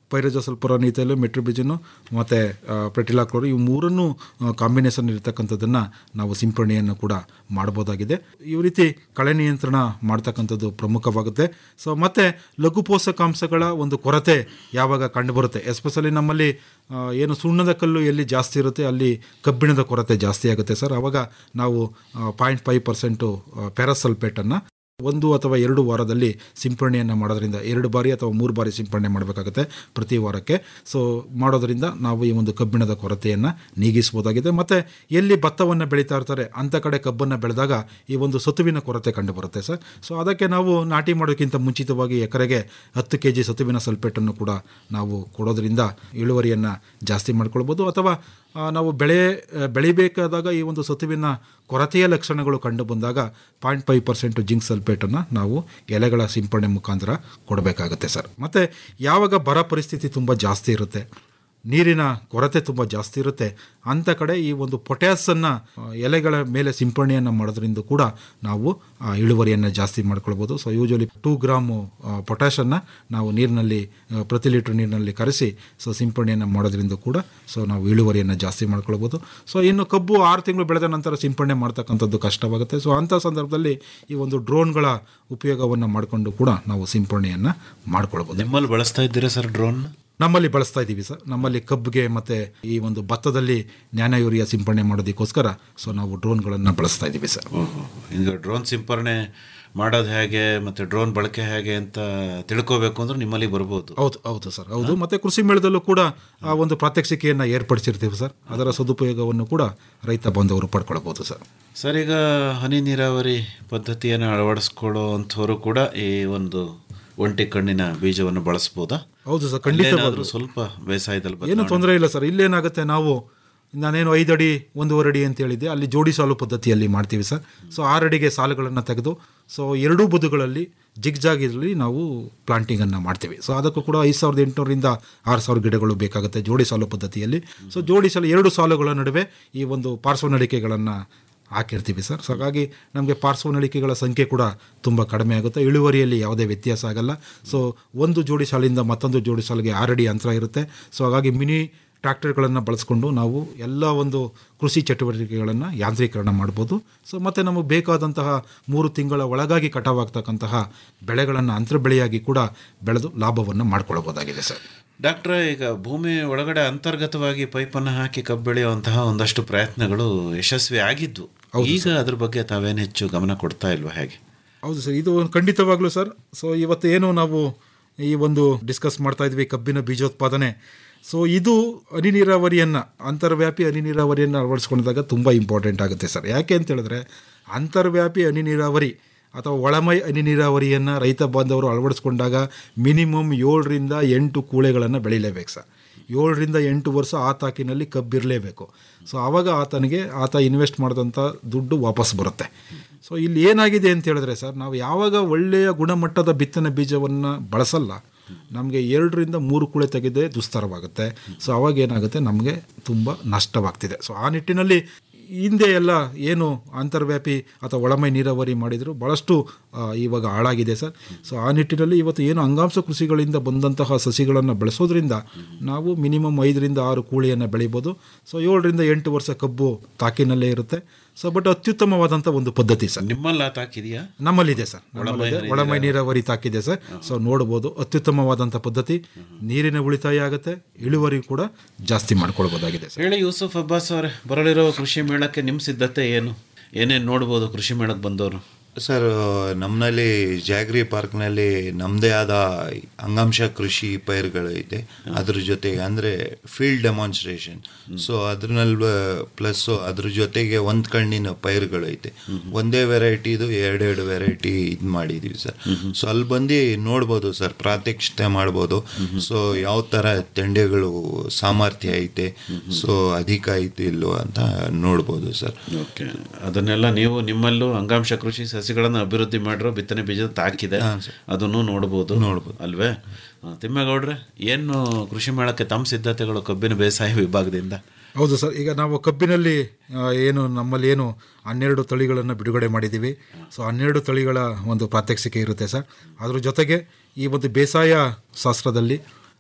ಪೈರಜೋಸಲ್ಪುರನೀತಲು ಮೆಟ್ರಿಬಿಜನು ಮತ್ತು ಪ್ರೆಟಿಲಾಕ್ಲೋರು ಇವು ಮೂರನ್ನು ಕಾಂಬಿನೇಷನ್ ಇರತಕ್ಕಂಥದ್ದನ್ನು ನಾವು ಸಿಂಪರಣೆಯನ್ನು ಕೂಡ ಮಾಡ್ಬೋದಾಗಿದೆ ಈ ರೀತಿ ಕಳೆ ನಿಯಂತ್ರಣ ಮಾಡ್ತಕ್ಕಂಥದ್ದು ಪ್ರಮುಖವಾಗುತ್ತೆ ಸೊ ಮತ್ತು ಲಘು ಪೋಷಕಾಂಶಗಳ ಒಂದು ಕೊರತೆ ಯಾವಾಗ ಕಂಡುಬರುತ್ತೆ ಎಸ್ಪೆಷಲಿ ನಮ್ಮಲ್ಲಿ ಆ, ಏನು ಸುಣ್ಣದ ಕಲ್ಲು ಎಲ್ಲಿ ಜಾಸ್ತಿ ಇರುತ್ತೆ ಅಲ್ಲಿ ಕಬ್ಬಿಣದ ಕೊರತೆ ಜಾಸ್ತಿ ಆಗುತ್ತೆ ಸರ್ ಆವಾಗ ನಾವು ಪಾಯಿಂಟ್ ಫೈವ್ ಪರ್ಸೆಂಟು ಪ್ಯಾರಾಸಲ್ಪೇಟನ್ನು ಒಂದು ಅಥವಾ ಎರಡು ವಾರದಲ್ಲಿ ಸಿಂಪರಣೆಯನ್ನು ಮಾಡೋದ್ರಿಂದ ಎರಡು ಬಾರಿ ಅಥವಾ ಮೂರು ಬಾರಿ ಸಿಂಪರಣೆ ಮಾಡಬೇಕಾಗುತ್ತೆ ಪ್ರತಿ ವಾರಕ್ಕೆ ಸೊ ಮಾಡೋದ್ರಿಂದ ನಾವು ಈ ಒಂದು ಕಬ್ಬಿಣದ ಕೊರತೆಯನ್ನು ನೀಗಿಸ್ಬೋದಾಗಿದೆ ಮತ್ತು ಎಲ್ಲಿ ಭತ್ತವನ್ನು ಬೆಳೀತಾ ಇರ್ತಾರೆ ಅಂಥ ಕಡೆ ಕಬ್ಬನ್ನು ಬೆಳೆದಾಗ ಈ ಒಂದು ಸತುವಿನ ಕೊರತೆ ಕಂಡುಬರುತ್ತೆ ಸರ್ ಸೊ ಅದಕ್ಕೆ ನಾವು ನಾಟಿ ಮಾಡೋಕ್ಕಿಂತ ಮುಂಚಿತವಾಗಿ ಎಕರೆಗೆ ಹತ್ತು ಕೆ ಜಿ ಸತುವಿನ ಸಲ್ಪೇಟನ್ನು ಕೂಡ ನಾವು ಕೊಡೋದ್ರಿಂದ ಇಳುವರಿಯನ್ನು ಜಾಸ್ತಿ ಮಾಡ್ಕೊಳ್ಬೋದು ಅಥವಾ ಆ, ನಾವು ಬೆಳೆ ಆ, ಬೆಳಿಬೇಕಾದಾಗ ಈ ಒಂದು ಸತುವಿನ ಕೊರತೆಯ ಲಕ್ಷಣಗಳು ಕಂಡು ಬಂದಾಗ ಪಾಯಿಂಟ್ ಫೈವ್ ಪರ್ಸೆಂಟ್ ಜಿಂಕ್ ಸಲ್ಫೇಟನ್ನು ನಾವು ಎಲೆಗಳ ಸಿಂಪರಣೆ ಮುಖಾಂತರ ಕೊಡಬೇಕಾಗುತ್ತೆ ಸರ್ ಮತ್ತು ಯಾವಾಗ ಬರ ಪರಿಸ್ಥಿತಿ ತುಂಬ ಜಾಸ್ತಿ ಇರುತ್ತೆ ನೀರಿನ ಕೊರತೆ ತುಂಬ ಜಾಸ್ತಿ ಇರುತ್ತೆ ಅಂಥ ಕಡೆ ಈ ಒಂದು ಪೊಟ್ಯಾಸನ್ನು ಎಲೆಗಳ ಮೇಲೆ ಸಿಂಪರಣೆಯನ್ನು ಮಾಡೋದ್ರಿಂದ ಕೂಡ ನಾವು ಆ, ಇಳುವರಿಯನ್ನು ಜಾಸ್ತಿ ಮಾಡ್ಕೊಳ್ಬೋದು ಸೊ ಯೂಶ್ವಲಿ ಟೂ ಗ್ರಾಮು ಪೊಟ್ಯಾಷನ್ನು ನಾವು ನೀರಿನಲ್ಲಿ ಆ, ಪ್ರತಿ ಲೀಟ್ರ್ ನೀರಿನಲ್ಲಿ ಕರೆಸಿ ಸೊ ಸಿಂಪರಣೆಯನ್ನು ಮಾಡೋದ್ರಿಂದ ಕೂಡ ಸೊ ನಾವು ಇಳುವರಿಯನ್ನು ಜಾಸ್ತಿ ಮಾಡ್ಕೊಳ್ಬೋದು ಸೊ ಇನ್ನು ಕಬ್ಬು ಆರು ತಿಂಗಳು ಬೆಳೆದ ನಂತರ ಸಿಂಪರಣೆ ಮಾಡ್ತಕ್ಕಂಥದ್ದು ಕಷ್ಟವಾಗುತ್ತೆ ಸೊ ಅಂಥ ಸಂದರ್ಭದಲ್ಲಿ ಈ ಒಂದು ಡ್ರೋನ್ಗಳ ಉಪಯೋಗವನ್ನು ಮಾಡಿಕೊಂಡು ಕೂಡ ನಾವು ಸಿಂಪರಣೆಯನ್ನು ಮಾಡ್ಕೊಳ್ಬೋದು
ನಿಮ್ಮಲ್ಲಿ ಬಳಸ್ತಾ ಇದ್ದೀರಾ ಸರ್ ಡ್ರೋನ್
ನಮ್ಮಲ್ಲಿ ಬಳಸ್ತಾ ಇದ್ದೀವಿ ಸರ್ ನಮ್ಮಲ್ಲಿ ಕಬ್ಬಿಗೆ ಮತ್ತು ಈ ಒಂದು ಭತ್ತದಲ್ಲಿ ನ್ಯಾನ ಯೂರಿಯಾ ಸಿಂಪರಣೆ ಮಾಡೋದಕ್ಕೋಸ್ಕರ ಸೊ ನಾವು ಡ್ರೋನ್ಗಳನ್ನು ಬಳಸ್ತಾ ಇದ್ದೀವಿ ಸರ್
ಈಗ ಡ್ರೋನ್ ಸಿಂಪರಣೆ ಮಾಡೋದು ಹೇಗೆ ಮತ್ತು ಡ್ರೋನ್ ಬಳಕೆ ಹೇಗೆ ಅಂತ ತಿಳ್ಕೋಬೇಕು ಅಂದ್ರೆ ನಿಮ್ಮಲ್ಲಿ ಬರ್ಬೋದು
ಹೌದು ಹೌದು ಸರ್ ಹೌದು ಮತ್ತು ಕೃಷಿ ಮೇಳದಲ್ಲೂ ಕೂಡ ಆ ಒಂದು ಪ್ರಾತ್ಯಕ್ಷಿಕೆಯನ್ನು ಏರ್ಪಡಿಸಿರ್ತೀವಿ ಸರ್ ಅದರ ಸದುಪಯೋಗವನ್ನು ಕೂಡ ರೈತ ಬಾಂಧವರು ಪಡ್ಕೊಳ್ಬೋದು ಸರ್
ಸರ್ ಈಗ ಹನಿ ನೀರಾವರಿ ಪದ್ಧತಿಯನ್ನು ಅಳವಡಿಸ್ಕೊಳ್ಳೋ ಅಂಥವರು ಕೂಡ ಈ ಒಂದು ಒಂಟಿ ಕಣ್ಣಿನ ಬೀಜವನ್ನು ಬಳಸ್ಬೋದಾ
ಹೌದು ಸರ್ ಖಂಡಿತವಾಗ್ಲೂ.
ಅಲ್ಲೇನಾದ್ರೂ ಸ್ವಲ್ಪ ಬೇಸಾಯದಲ್ಲಿ
ಏನು
ಬದಲಾವಣೆ-
ತೊಂದರೆ ಇಲ್ಲ ಸರ್ ಇಲ್ಲೇನಾಗುತ್ತೆ ನಾವು ನಾನೇನು ಐದು ಅಡಿ ಒಂದೂವರೆ ಅಡಿ ಅಂತ ಹೇಳಿದ್ದೆ ಅಲ್ಲಿ ಜೋಡಿ ಸಾಲು ಪದ್ಧತಿಯಲ್ಲಿ ಮಾಡ್ತೀವಿ ಸರ್ ಸೊ ಆರು ಅಡಿಗೆ ಸಾಲುಗಳನ್ನು ತೆಗೆದು ಸೊ ಎರಡೂ ಬದುಗಳಲ್ಲಿ ಜಿಗ್ಜಾಗಿರಲಿ ನಾವು ಪ್ಲಾಂಟಿಂಗನ್ನು ಮಾಡ್ತೀವಿ ಸೊ ಅದಕ್ಕೂ ಕೂಡ ಐದು ಸಾವಿರದ ಎಂಟುನೂರಿಂದ ಆರು ಸಾವಿರ ಗಿಡಗಳು ಬೇಕಾಗುತ್ತೆ ಜೋಡಿ ಸಾಲು ಪದ್ಧತಿಯಲ್ಲಿ ಸೊ ಜೋಡಿ ಸಾಲು ಎರಡು ಸಾಲುಗಳ ನಡುವೆ ಈ ಒಂದು ಪಾರ್ಶ್ವನಳಿಕೆಗಳನ್ನು ಹಾಕಿರ್ತೀವಿ ಸರ್ ಸೊ ಹಾಗಾಗಿ ನಮಗೆ ಪಾರ್ಶ್ವನಳಿಕೆಗಳ ಸಂಖ್ಯೆ ಕೂಡ ತುಂಬ ಕಡಿಮೆ ಆಗುತ್ತೆ ಇಳುವರಿಯಲ್ಲಿ ಯಾವುದೇ ವ್ಯತ್ಯಾಸ ಆಗಲ್ಲ ಸೊ ಒಂದು ಜೋಡಿ ಸಾಲಿಂದ ಮತ್ತೊಂದು ಜೋಡಿ ಸಾಲಿಗೆ ಆರಡಿ ಅಂತರ ಇರುತ್ತೆ ಸೊ ಹಾಗಾಗಿ ಮಿನಿ ಟ್ರ್ಯಾಕ್ಟರ್ಗಳನ್ನು ಬಳಸ್ಕೊಂಡು ನಾವು ಎಲ್ಲ ಒಂದು ಕೃಷಿ ಚಟುವಟಿಕೆಗಳನ್ನು ಯಾಂತ್ರೀಕರಣ ಮಾಡ್ಬೋದು ಸೊ ಮತ್ತು ನಮಗೆ ಬೇಕಾದಂತಹ ಮೂರು ತಿಂಗಳ ಒಳಗಾಗಿ ಕಟಾವಾಗ್ತಕ್ಕಂತಹ ಬೆಳೆಗಳನ್ನು ಅಂತರ ಬೆಳೆಯಾಗಿ ಕೂಡ ಬೆಳೆದು ಲಾಭವನ್ನು ಮಾಡ್ಕೊಳ್ಬೋದಾಗಿದೆ ಸರ್
ಡಾಕ್ಟ್ರೆ ಈಗ ಭೂಮಿ ಒಳಗಡೆ ಅಂತರ್ಗತವಾಗಿ ಪೈಪನ್ನು ಹಾಕಿ ಕಬ್ಬು ಬೆಳೆಯುವಂತಹ ಒಂದಷ್ಟು ಪ್ರಯತ್ನಗಳು ಯಶಸ್ವಿ ಆಗಿದ್ವು ಈಗ ಅದ್ರ ಬಗ್ಗೆ ತಾವೇನು ಹೆಚ್ಚು ಗಮನ ಕೊಡ್ತಾ ಇಲ್ವಾ ಹೇಗೆ
ಹೌದು ಸರ್ ಇದು ಒಂದು ಖಂಡಿತವಾಗ್ಲೂ ಸರ್ ಸೊ ಇವತ್ತು ಏನು ನಾವು ಈ ಒಂದು ಡಿಸ್ಕಸ್ ಮಾಡ್ತಾ ಇದ್ವಿ ಕಬ್ಬಿನ ಬೀಜೋತ್ಪಾದನೆ ಸೊ ಇದು ಹನಿ ನೀರಾವರಿಯನ್ನು ಅಂತರ್ವ್ಯಾಪಿ ಹನಿ ನೀರಾವರಿಯನ್ನು ಅಳವಡಿಸ್ಕೊಂಡಾಗ ತುಂಬ ಇಂಪಾರ್ಟೆಂಟ್ ಆಗುತ್ತೆ ಸರ್ ಯಾಕೆ ಅಂತ ಹೇಳಿದ್ರೆ ಅಂತರ್ವ್ಯಾಪಿ ಹನಿ ನೀರಾವರಿ ಅಥವಾ ಒಳಮೈ ಹನಿ ನೀರಾವರಿಯನ್ನು ರೈತ ಬಾಂಧವರು ಅಳವಡಿಸ್ಕೊಂಡಾಗ ಮಿನಿಮಮ್ ಏಳರಿಂದ ಎಂಟು ಕೂಳೆಗಳನ್ನು ಬೆಳಿಲೇಬೇಕು ಸರ್ ಏಳರಿಂದ ಎಂಟು ವರ್ಷ ಆ ತಾಕಿನಲ್ಲಿ ಕಬ್ಬಿರಲೇಬೇಕು ಸೊ ಆವಾಗ ಆತನಿಗೆ ಆತ ಇನ್ವೆಸ್ಟ್ ಮಾಡಿದಂಥ ದುಡ್ಡು ವಾಪಸ್ ಬರುತ್ತೆ ಸೊ ಇಲ್ಲಿ ಏನಾಗಿದೆ ಅಂತ ಹೇಳಿದ್ರೆ ಸರ್ ನಾವು ಯಾವಾಗ ಒಳ್ಳೆಯ ಗುಣಮಟ್ಟದ ಬಿತ್ತನೆ ಬೀಜವನ್ನು ಬಳಸಲ್ಲ ನಮಗೆ ಎರಡರಿಂದ ಮೂರು ಕುಳೆ ತೆಗೆದೇ ದುಸ್ತರವಾಗುತ್ತೆ ಸೊ ಅವಾಗ ಏನಾಗುತ್ತೆ ನಮಗೆ ತುಂಬ ನಷ್ಟವಾಗ್ತಿದೆ ಸೊ ಆ ನಿಟ್ಟಿನಲ್ಲಿ ಹಿಂದೆ ಎಲ್ಲ ಏನು ಅಂತರ್ವ್ಯಾಪಿ ಅಥವಾ ಒಳಮೈ ನೀರಾವರಿ ಮಾಡಿದ್ರು ಭಾಳಷ್ಟು ಆ, ಇವಾಗ ಹಾಳಾಗಿದೆ ಸರ್ ಸೊ ಆ ನಿಟ್ಟಿನಲ್ಲಿ ಇವತ್ತು ಏನು ಅಂಗಾಂಶ ಕೃಷಿಗಳಿಂದ ಬಂದಂತಹ ಸಸಿಗಳನ್ನು ಬೆಳೆಸೋದ್ರಿಂದ ನಾವು ಮಿನಿಮಮ್ ಐದರಿಂದ ಆರು ಕೂಳಿಯನ್ನು ಬೆಳಿಬೋದು ಸೊ ಏಳರಿಂದ ಎಂಟು ವರ್ಷ ಕಬ್ಬು ತಾಕಿನಲ್ಲೇ ಇರುತ್ತೆ ಸೊ ಬಟ್ ಅತ್ಯುತ್ತಮವಾದಂಥ ಒಂದು ಪದ್ಧತಿ ಸರ್
ನಿಮ್ಮಲ್ಲಿ ಆ ತಾಕಿದೆಯಾ
ನಮ್ಮಲ್ಲಿದೆ ಸರ್
ಒಳಮೈ
ನಮ್ಮಲ್ಲಿದೆ.
ಹನಿ
ಒಳಮೈ ನೀರಾವರಿ ತಾಕಿದೆ ಸರ್ ಸೊ ನೋಡ್ಬೋದು ಅತ್ಯುತ್ತಮವಾದಂಥ ಪದ್ಧತಿ ನೀರಿನ ಉಳಿತಾಯ ಆಗುತ್ತೆ ಇಳುವರಿ ಕೂಡ ಜಾಸ್ತಿ ಮಾಡ್ಕೊಳ್ಬೋದಾಗಿದೆ ಸರ್
ಹೇಳಿ ಯೂಸುಫ್ ಅಬ್ಬಾಸ್ ಅವರೇ ಬರಲಿರೋ ಕೃಷಿ ಮೇಳಕ್ಕೆ ನಿಮ್ಮ ಸಿದ್ಧತೆ ಏನು ಏನೇನು ನೋಡ್ಬೋದು ಕೃಷಿ ಮೇಳಕ್ಕೆ ಬಂದವರು
ಸರ್ ನಮ್ಮಲ್ಲಿ ಜಾಗ್ರಿ ಪಾರ್ಕ್ನಲ್ಲಿ ನಮ್ಮದೇ ಆದ ಅಂಗಾಂಶ ಕೃಷಿ ಪೈರುಗಳು ಇದೆ ಅದ್ರ ಜೊತೆಗೆ ಅಂದರೆ ಫೀಲ್ಡ್ ಡೆಮಾನ್ಸ್ಟ್ರೇಷನ್ ಸೊ ಅದ್ರಲ್ಲಿ ಪ್ಲಸ್ಸು ಅದ್ರ ಜೊತೆಗೆ ಒಂದು ಕಣ್ಣಿನ ಪೈರುಗಳು ಐತೆ ಒಂದೇ ವೆರೈಟಿದು ಎರಡೆರಡು ವೆರೈಟಿ ಇದು ಮಾಡಿದ್ದೀವಿ ಸರ್ ಸೊ ಅಲ್ಲಿ ಬಂದು ನೋಡ್ಬೋದು ಸರ್ ಪ್ರಾತ್ಯಕ್ಷತೆ ಮಾಡ್ಬೋದು ಸೊ ಯಾವ ಥರ ತೆಂಡೆಗಳು ಸಾಮರ್ಥ್ಯ ಐತೆ ಸೊ ಅಧಿಕ ಐತೆ ಇಲ್ಲೋ ಅಂತ ನೋಡ್ಬೋದು ಸರ್
ಓಕೆ ಅದನ್ನೆಲ್ಲ ನೀವು ನಿಮ್ಮಲ್ಲೂ ಅಂಗಾಂಶ ಕೃಷಿ ಸಸಿಗಳನ್ನು ಅಭಿವೃದ್ಧಿ ಮಾಡಿರೋ ಬಿತ್ತನೆ ಬೀಜ ತಾಕಿದೆ ಅದನ್ನು ನೋಡ್ಬೋದು ನೋಡ್ಬೋದು ಅಲ್ವೇ ಆ, ತಿಮ್ಮೇಗೌಡ್ರೆ ಏನು ಕೃಷಿ ಮೇಳಕ್ಕೆ ತಮ್ಮ ಸಿದ್ಧತೆಗಳು ಕಬ್ಬಿನ ಬೇಸಾಯ ವಿಭಾಗದಿಂದ
ಹೌದು ಸರ್ ಈಗ ನಾವು ಕಬ್ಬಿನಲ್ಲಿ ಆ, ಏನು ನಮ್ಮಲ್ಲಿ ಏನು ಹನ್ನೆರಡು ತಳಿಗಳನ್ನು ಬಿಡುಗಡೆ ಮಾಡಿದ್ದೀವಿ ಸೊ ಹನ್ನೆರಡು ತಳಿಗಳ ಒಂದು ಪ್ರಾತ್ಯಕ್ಷಿಕೆ ಇರುತ್ತೆ ಸರ್ ಅದ್ರ ಜೊತೆಗೆ ಈ ಒಂದು ಬೇಸಾಯ ಶಾಸ್ತ್ರದಲ್ಲಿ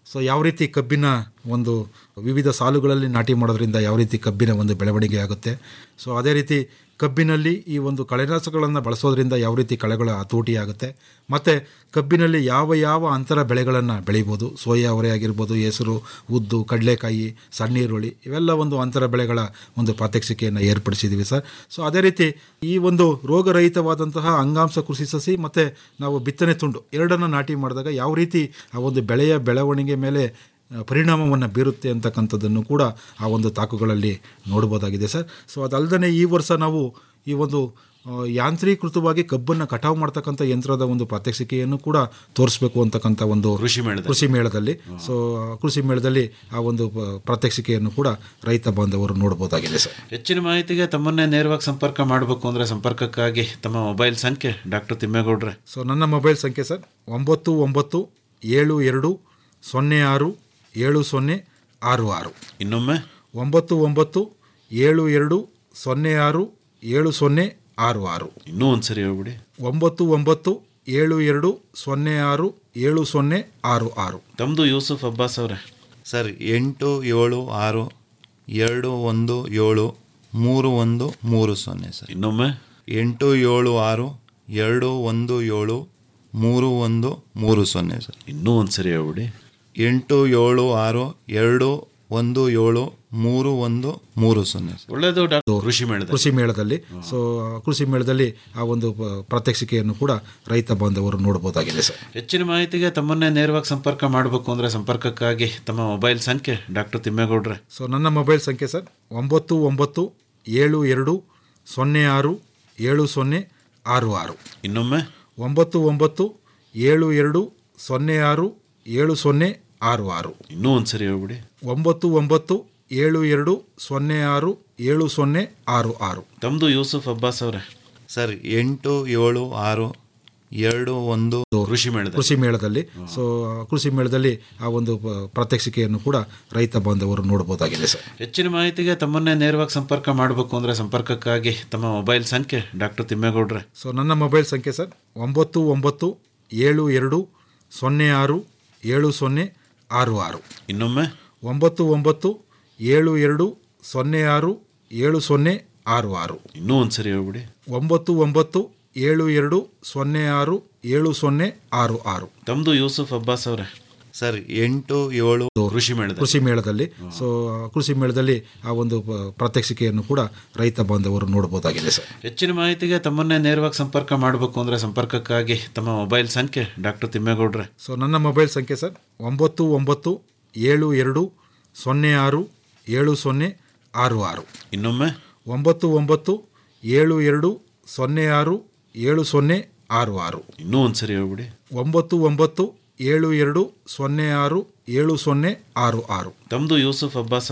ಸೊ ಯಾವ ರೀತಿ ಕಬ್ಬಿನ ಒಂದು ವಿವಿಧ ಸಾಲುಗಳಲ್ಲಿ ನಾಟಿ ಮಾಡೋದ್ರಿಂದ ಯಾವ ರೀತಿ ಕಬ್ಬಿನ ಒಂದು ಬೆಳವಣಿಗೆ ಆಗುತ್ತೆ ಸೊ ಅದೇ ರೀತಿ ಕಬ್ಬಿನಲ್ಲಿ ಈ ಒಂದು ಕಳೆನಾಶಕಗಳನ್ನು ಬಳಸೋದ್ರಿಂದ ಯಾವ ರೀತಿ ಕಳೆಗಳ ಹತೋಟಿ ಆಗುತ್ತೆ ಮತ್ತು ಕಬ್ಬಿನಲ್ಲಿ ಯಾವ ಯಾವ ಅಂತರ ಬೆಳೆಗಳನ್ನು ಬೆಳಿಬೋದು ಸೋಯಾ ಅವರೆ ಆಗಿರ್ಬೋದು ಹೆಸರು ಉದ್ದು ಕಡಲೆಕಾಯಿ ಸಣ್ಣೀರುಳ್ಳಿ ಇವೆಲ್ಲ ಒಂದು ಅಂತರ ಬೆಳೆಗಳ ಒಂದು ಪ್ರಾತ್ಯಕ್ಷಿಕೆಯನ್ನು ಏರ್ಪಡಿಸಿದ್ದೀವಿ ಸರ್ ಸೊ ಅದೇ ರೀತಿ ಈ ಒಂದು ರೋಗರಹಿತವಾದಂತಹ ಅಂಗಾಂಶ ಕೃಷಿ ಸಸಿ ಮತ್ತು ನಾವು ಬಿತ್ತನೆ ತುಂಡು ಎರಡನ್ನು ನಾಟಿ ಮಾಡಿದಾಗ ಯಾವ ರೀತಿ ಆ ಒಂದು ಬೆಳೆಯ ಬೆಳವಣಿಗೆ ಮೇಲೆ ಪರಿಣಾಮವನ್ನು ಬೀರುತ್ತೆ ಅಂತಕ್ಕಂಥದ್ದನ್ನು ಕೂಡ ಆ ಒಂದು ತಾಕುಗಳಲ್ಲಿ ನೋಡ್ಬೋದಾಗಿದೆ ಸರ್ ಸೊ ಅದಲ್ಲದೆ ಈ ವರ್ಷ ನಾವು ಈ ಒಂದು ಆ, ಯಾಂತ್ರೀಕೃತವಾಗಿ ಕಬ್ಬನ್ನು ಕಟಾವು ಮಾಡ್ತಕ್ಕಂಥ ಯಂತ್ರದ ಒಂದು ಪ್ರಾತ್ಯಕ್ಷಿಕೆಯನ್ನು ಕೂಡ ತೋರಿಸ್ಬೇಕು ಅಂತಕ್ಕಂಥ ಒಂದು
ಕೃಷಿ ಮೇಳದಲ್ಲಿ.
ಕೃಷಿ ಮೇಳದಲ್ಲಿ ಸೊ ಕೃಷಿ ಮೇಳದಲ್ಲಿ ಆ ಒಂದು ಪ- ಪ್ರಾತ್ಯಕ್ಷಿಕೆಯನ್ನು ಕೂಡ ರೈತ ಬಾಂಧವರು ನೋಡ್ಬೋದಾಗಿದೆ ಸರ್
ಹೆಚ್ಚಿನ ಮಾಹಿತಿಗೆ ತಮ್ಮನ್ನೇ ನೇರವಾಗಿ ಸಂಪರ್ಕ ಮಾಡಬೇಕು ಅಂದರೆ ಸಂಪರ್ಕಕ್ಕಾಗಿ ತಮ್ಮ ಮೊಬೈಲ್ ಸಂಖ್ಯೆ ಡಾಕ್ಟರ್ ತಿಮ್ಮೇಗೌಡ್ರೆ
ಸೊ ನನ್ನ ಮೊಬೈಲ್ ಸಂಖ್ಯೆ ಸರ್ ಒಂಬತ್ತು ಒಂಬತ್ತು ಏಳು ಎರಡು ಸೊನ್ನೆ ಆರು ಏಳು ಸೊನ್ನೆ ಆರು ಆರು
ಇನ್ನೊಮ್ಮೆ
ಒಂಬತ್ತು ಒಂಬತ್ತು ಏಳು ಎರಡು ಸೊನ್ನೆ ಆರು ಏಳು ಸೊನ್ನೆ ಆರು ಆರು
ಇನ್ನೂ ಒಂದ್ಸರಿ ಹೇಳ್ಬಿಡಿ
ಒಂಬತ್ತು ಒಂಬತ್ತು ಏಳು ಎರಡು ಸೊನ್ನೆ ಆರು ಏಳು ಸೊನ್ನೆ ಆರು ಆರು
ತಮ್ಮದು ಯೂಸುಫ್ ಅಬ್ಬಾಸ್ ಅವರೇ
ಸರ್ ಎಂಟು ಏಳು ಆರು ಎರಡು ಒಂದು ಏಳು ಮೂರು ಒಂದು ಮೂರು ಸೊನ್ನೆ ಸರ್
ಇನ್ನೊಮ್ಮೆ
ಎಂಟು ಏಳು ಆರು ಎರಡು ಒಂದು ಏಳು ಮೂರು ಒಂದು ಮೂರು ಸೊನ್ನೆ ಸರ್
ಇನ್ನೂ ಒಂದ್ಸರಿ ಹೇಳ್ಬಿಡಿ
ಎಂಟು ಏಳು ಆರು ಎರಡು ಒಂದು ಏಳು ಮೂರು ಒಂದು ಮೂರು ಸೊನ್ನೆ ಸರ್
ಒಳ್ಳೆಯದು ಡಾಕ್ಟರ್ ಕೃಷಿ ಮೇಳದಲ್ಲಿ
ಕೃಷಿ ಮೇಳದಲ್ಲಿ ಸೊ ಕೃಷಿ ಮೇಳದಲ್ಲಿ ಆ ಒಂದು ಪ- ಪ್ರಾತ್ಯಕ್ಷಿಕೆಯನ್ನು ಕೂಡ ರೈತ ಬಾಂಧವರು ನೋಡ್ಬೋದಾಗಿದೆ ಸರ್
ಹೆಚ್ಚಿನ ಮಾಹಿತಿಗೆ ತಮ್ಮನ್ನೇ ನೇರವಾಗಿ ಸಂಪರ್ಕ ಮಾಡಬೇಕು ಅಂದರೆ ಸಂಪರ್ಕಕ್ಕಾಗಿ ತಮ್ಮ ಮೊಬೈಲ್ ಸಂಖ್ಯೆ ಡಾಕ್ಟರ್ ತಿಮ್ಮೇಗೌಡ್ರೆ
ಸೊ ನನ್ನ ಮೊಬೈಲ್ ಸಂಖ್ಯೆ ಸರ್ ಒಂಬತ್ತು ಒಂಬತ್ತು ಏಳು ಎರಡು ಸೊನ್ನೆ ಆರು ಏಳು ಸೊನ್ನೆ ಆರು ಆರು
ಇನ್ನೊಮ್ಮೆ
ಒಂಬತ್ತು ಒಂಬತ್ತು ಏಳು ಎರಡು ಸೊನ್ನೆ ಆರು ಏಳು ಸೊನ್ನೆ ಆರು ಆರು
ಇನ್ನೂ ಒಂದ್ಸರಿ ಹೇಳ್ಬಿಡಿ
ಒಂಬತ್ತು ಒಂಬತ್ತು ಏಳು ಎರಡು ಸೊನ್ನೆ ಆರು ಏಳು ಸೊನ್ನೆ ಆರು ಆರು
ತಮ್ಮದು ಯೂಸುಫ್ ಅಬ್ಬಾಸ್ ಅವರೇ
ಸರ್ ಎಂಟು ಏಳು ಆರು ಎರಡು ಒಂದು
ಕೃಷಿ ಮೇಳದಲ್ಲಿ
ಕೃಷಿ ಮೇಳದಲ್ಲಿ ಸೊ ಕೃಷಿ ಮೇಳದಲ್ಲಿ ಆ ಒಂದು ಪ- ಪ್ರಾತ್ಯಕ್ಷಿಕೆಯನ್ನು ಕೂಡ ರೈತ ಬಾಂಧವರು ನೋಡ್ಬೋದಾಗಿದೆ ಸರ್
ಹೆಚ್ಚಿನ ಮಾಹಿತಿಗೆ ತಮ್ಮನ್ನೇ ನೇರವಾಗಿ ಸಂಪರ್ಕ ಮಾಡಬೇಕು ಅಂದರೆ ಸಂಪರ್ಕಕ್ಕಾಗಿ ತಮ್ಮ ಮೊಬೈಲ್ ಸಂಖ್ಯೆ ಡಾಕ್ಟರ್ ತಿಮ್ಮೇಗೌಡ್ರೆ
ಸೊ ನನ್ನ ಮೊಬೈಲ್ ಸಂಖ್ಯೆ ಸರ್ ಒಂಬತ್ತು ಒಂಬತ್ತು ಏಳು ಎರಡು ಸೊನ್ನೆ ಆರು ಏಳು ಸೊನ್ನೆ ಆರು ಆರು
ಇನ್ನೊಮ್ಮೆ
ಒಂಬತ್ತು ಒಂಬತ್ತು ಏಳು ಎರಡು ಸೊನ್ನೆ ಆರು ಏಳು ಸೊನ್ನೆ ಆರು ಆರು
ಇನ್ನೂ ಒಂದ್ಸರಿ ಹೇಳ್ಬಿಡಿ
ಒಂಬತ್ತು ಒಂಬತ್ತು ಏಳು ಎರಡು ಸೊನ್ನೆ ಆರು ಏಳು ಸೊನ್ನೆ ಆರು ಆರು
ತಮ್ಮದು ಯೂಸುಫ್ ಅಬ್ಬಾಸ್ ಅವರೇ
ಸರ್ ಎಂಟು ಏಳು
ಕೃಷಿ ಮೇಳದಲ್ಲಿ
ಕೃಷಿ ಮೇಳದಲ್ಲಿ ಸೊ ಕೃಷಿ ಮೇಳದಲ್ಲಿ ಆ ಒಂದು ಪ- ಪ್ರಾತ್ಯಕ್ಷಿಕೆಯನ್ನು ಕೂಡ ರೈತ ಬಾಂಧವರು ನೋಡ್ಬೋದಾಗಿದೆ ಸರ್
ಹೆಚ್ಚಿನ ಮಾಹಿತಿಗೆ ತಮ್ಮನ್ನೇ ನೇರವಾಗಿ ಸಂಪರ್ಕ ಮಾಡಬೇಕು ಅಂದರೆ ಸಂಪರ್ಕಕ್ಕಾಗಿ ತಮ್ಮ ಮೊಬೈಲ್ ಸಂಖ್ಯೆ ಡಾಕ್ಟರ್ ತಿಮ್ಮೇಗೌಡ್ರೆ
ಸೊ ನನ್ನ ಮೊಬೈಲ್ ಸಂಖ್ಯೆ ಸರ್ ಒಂಬತ್ತು ಒಂಬತ್ತು ಏಳು ಎರಡು ಸೊನ್ನೆ ಆರು ಏಳು ಸೊನ್ನೆ ಆರು ಆರು
ಇನ್ನೊಮ್ಮೆ
ಒಂಬತ್ತು ಒಂಬತ್ತು ಏಳು ಎರಡು ಸೊನ್ನೆ ಆರು ಏಳು ಸೊನ್ನೆ ಆರು ಆರು
ಇನ್ನೂ ಒಂದ್ಸರಿ ಹೇಳ್ಬಿಡಿ
ಒಂಬತ್ತು ಒಂಬತ್ತು ಏಳು ಎರಡು ಸೊನ್ನೆ ಆರು ಏಳು ಸೊನ್ನೆ ಆರು ಆರು
ತಮ್ಮದು ಯೂಸುಫ್ ಅಬ್ಬಾಸ್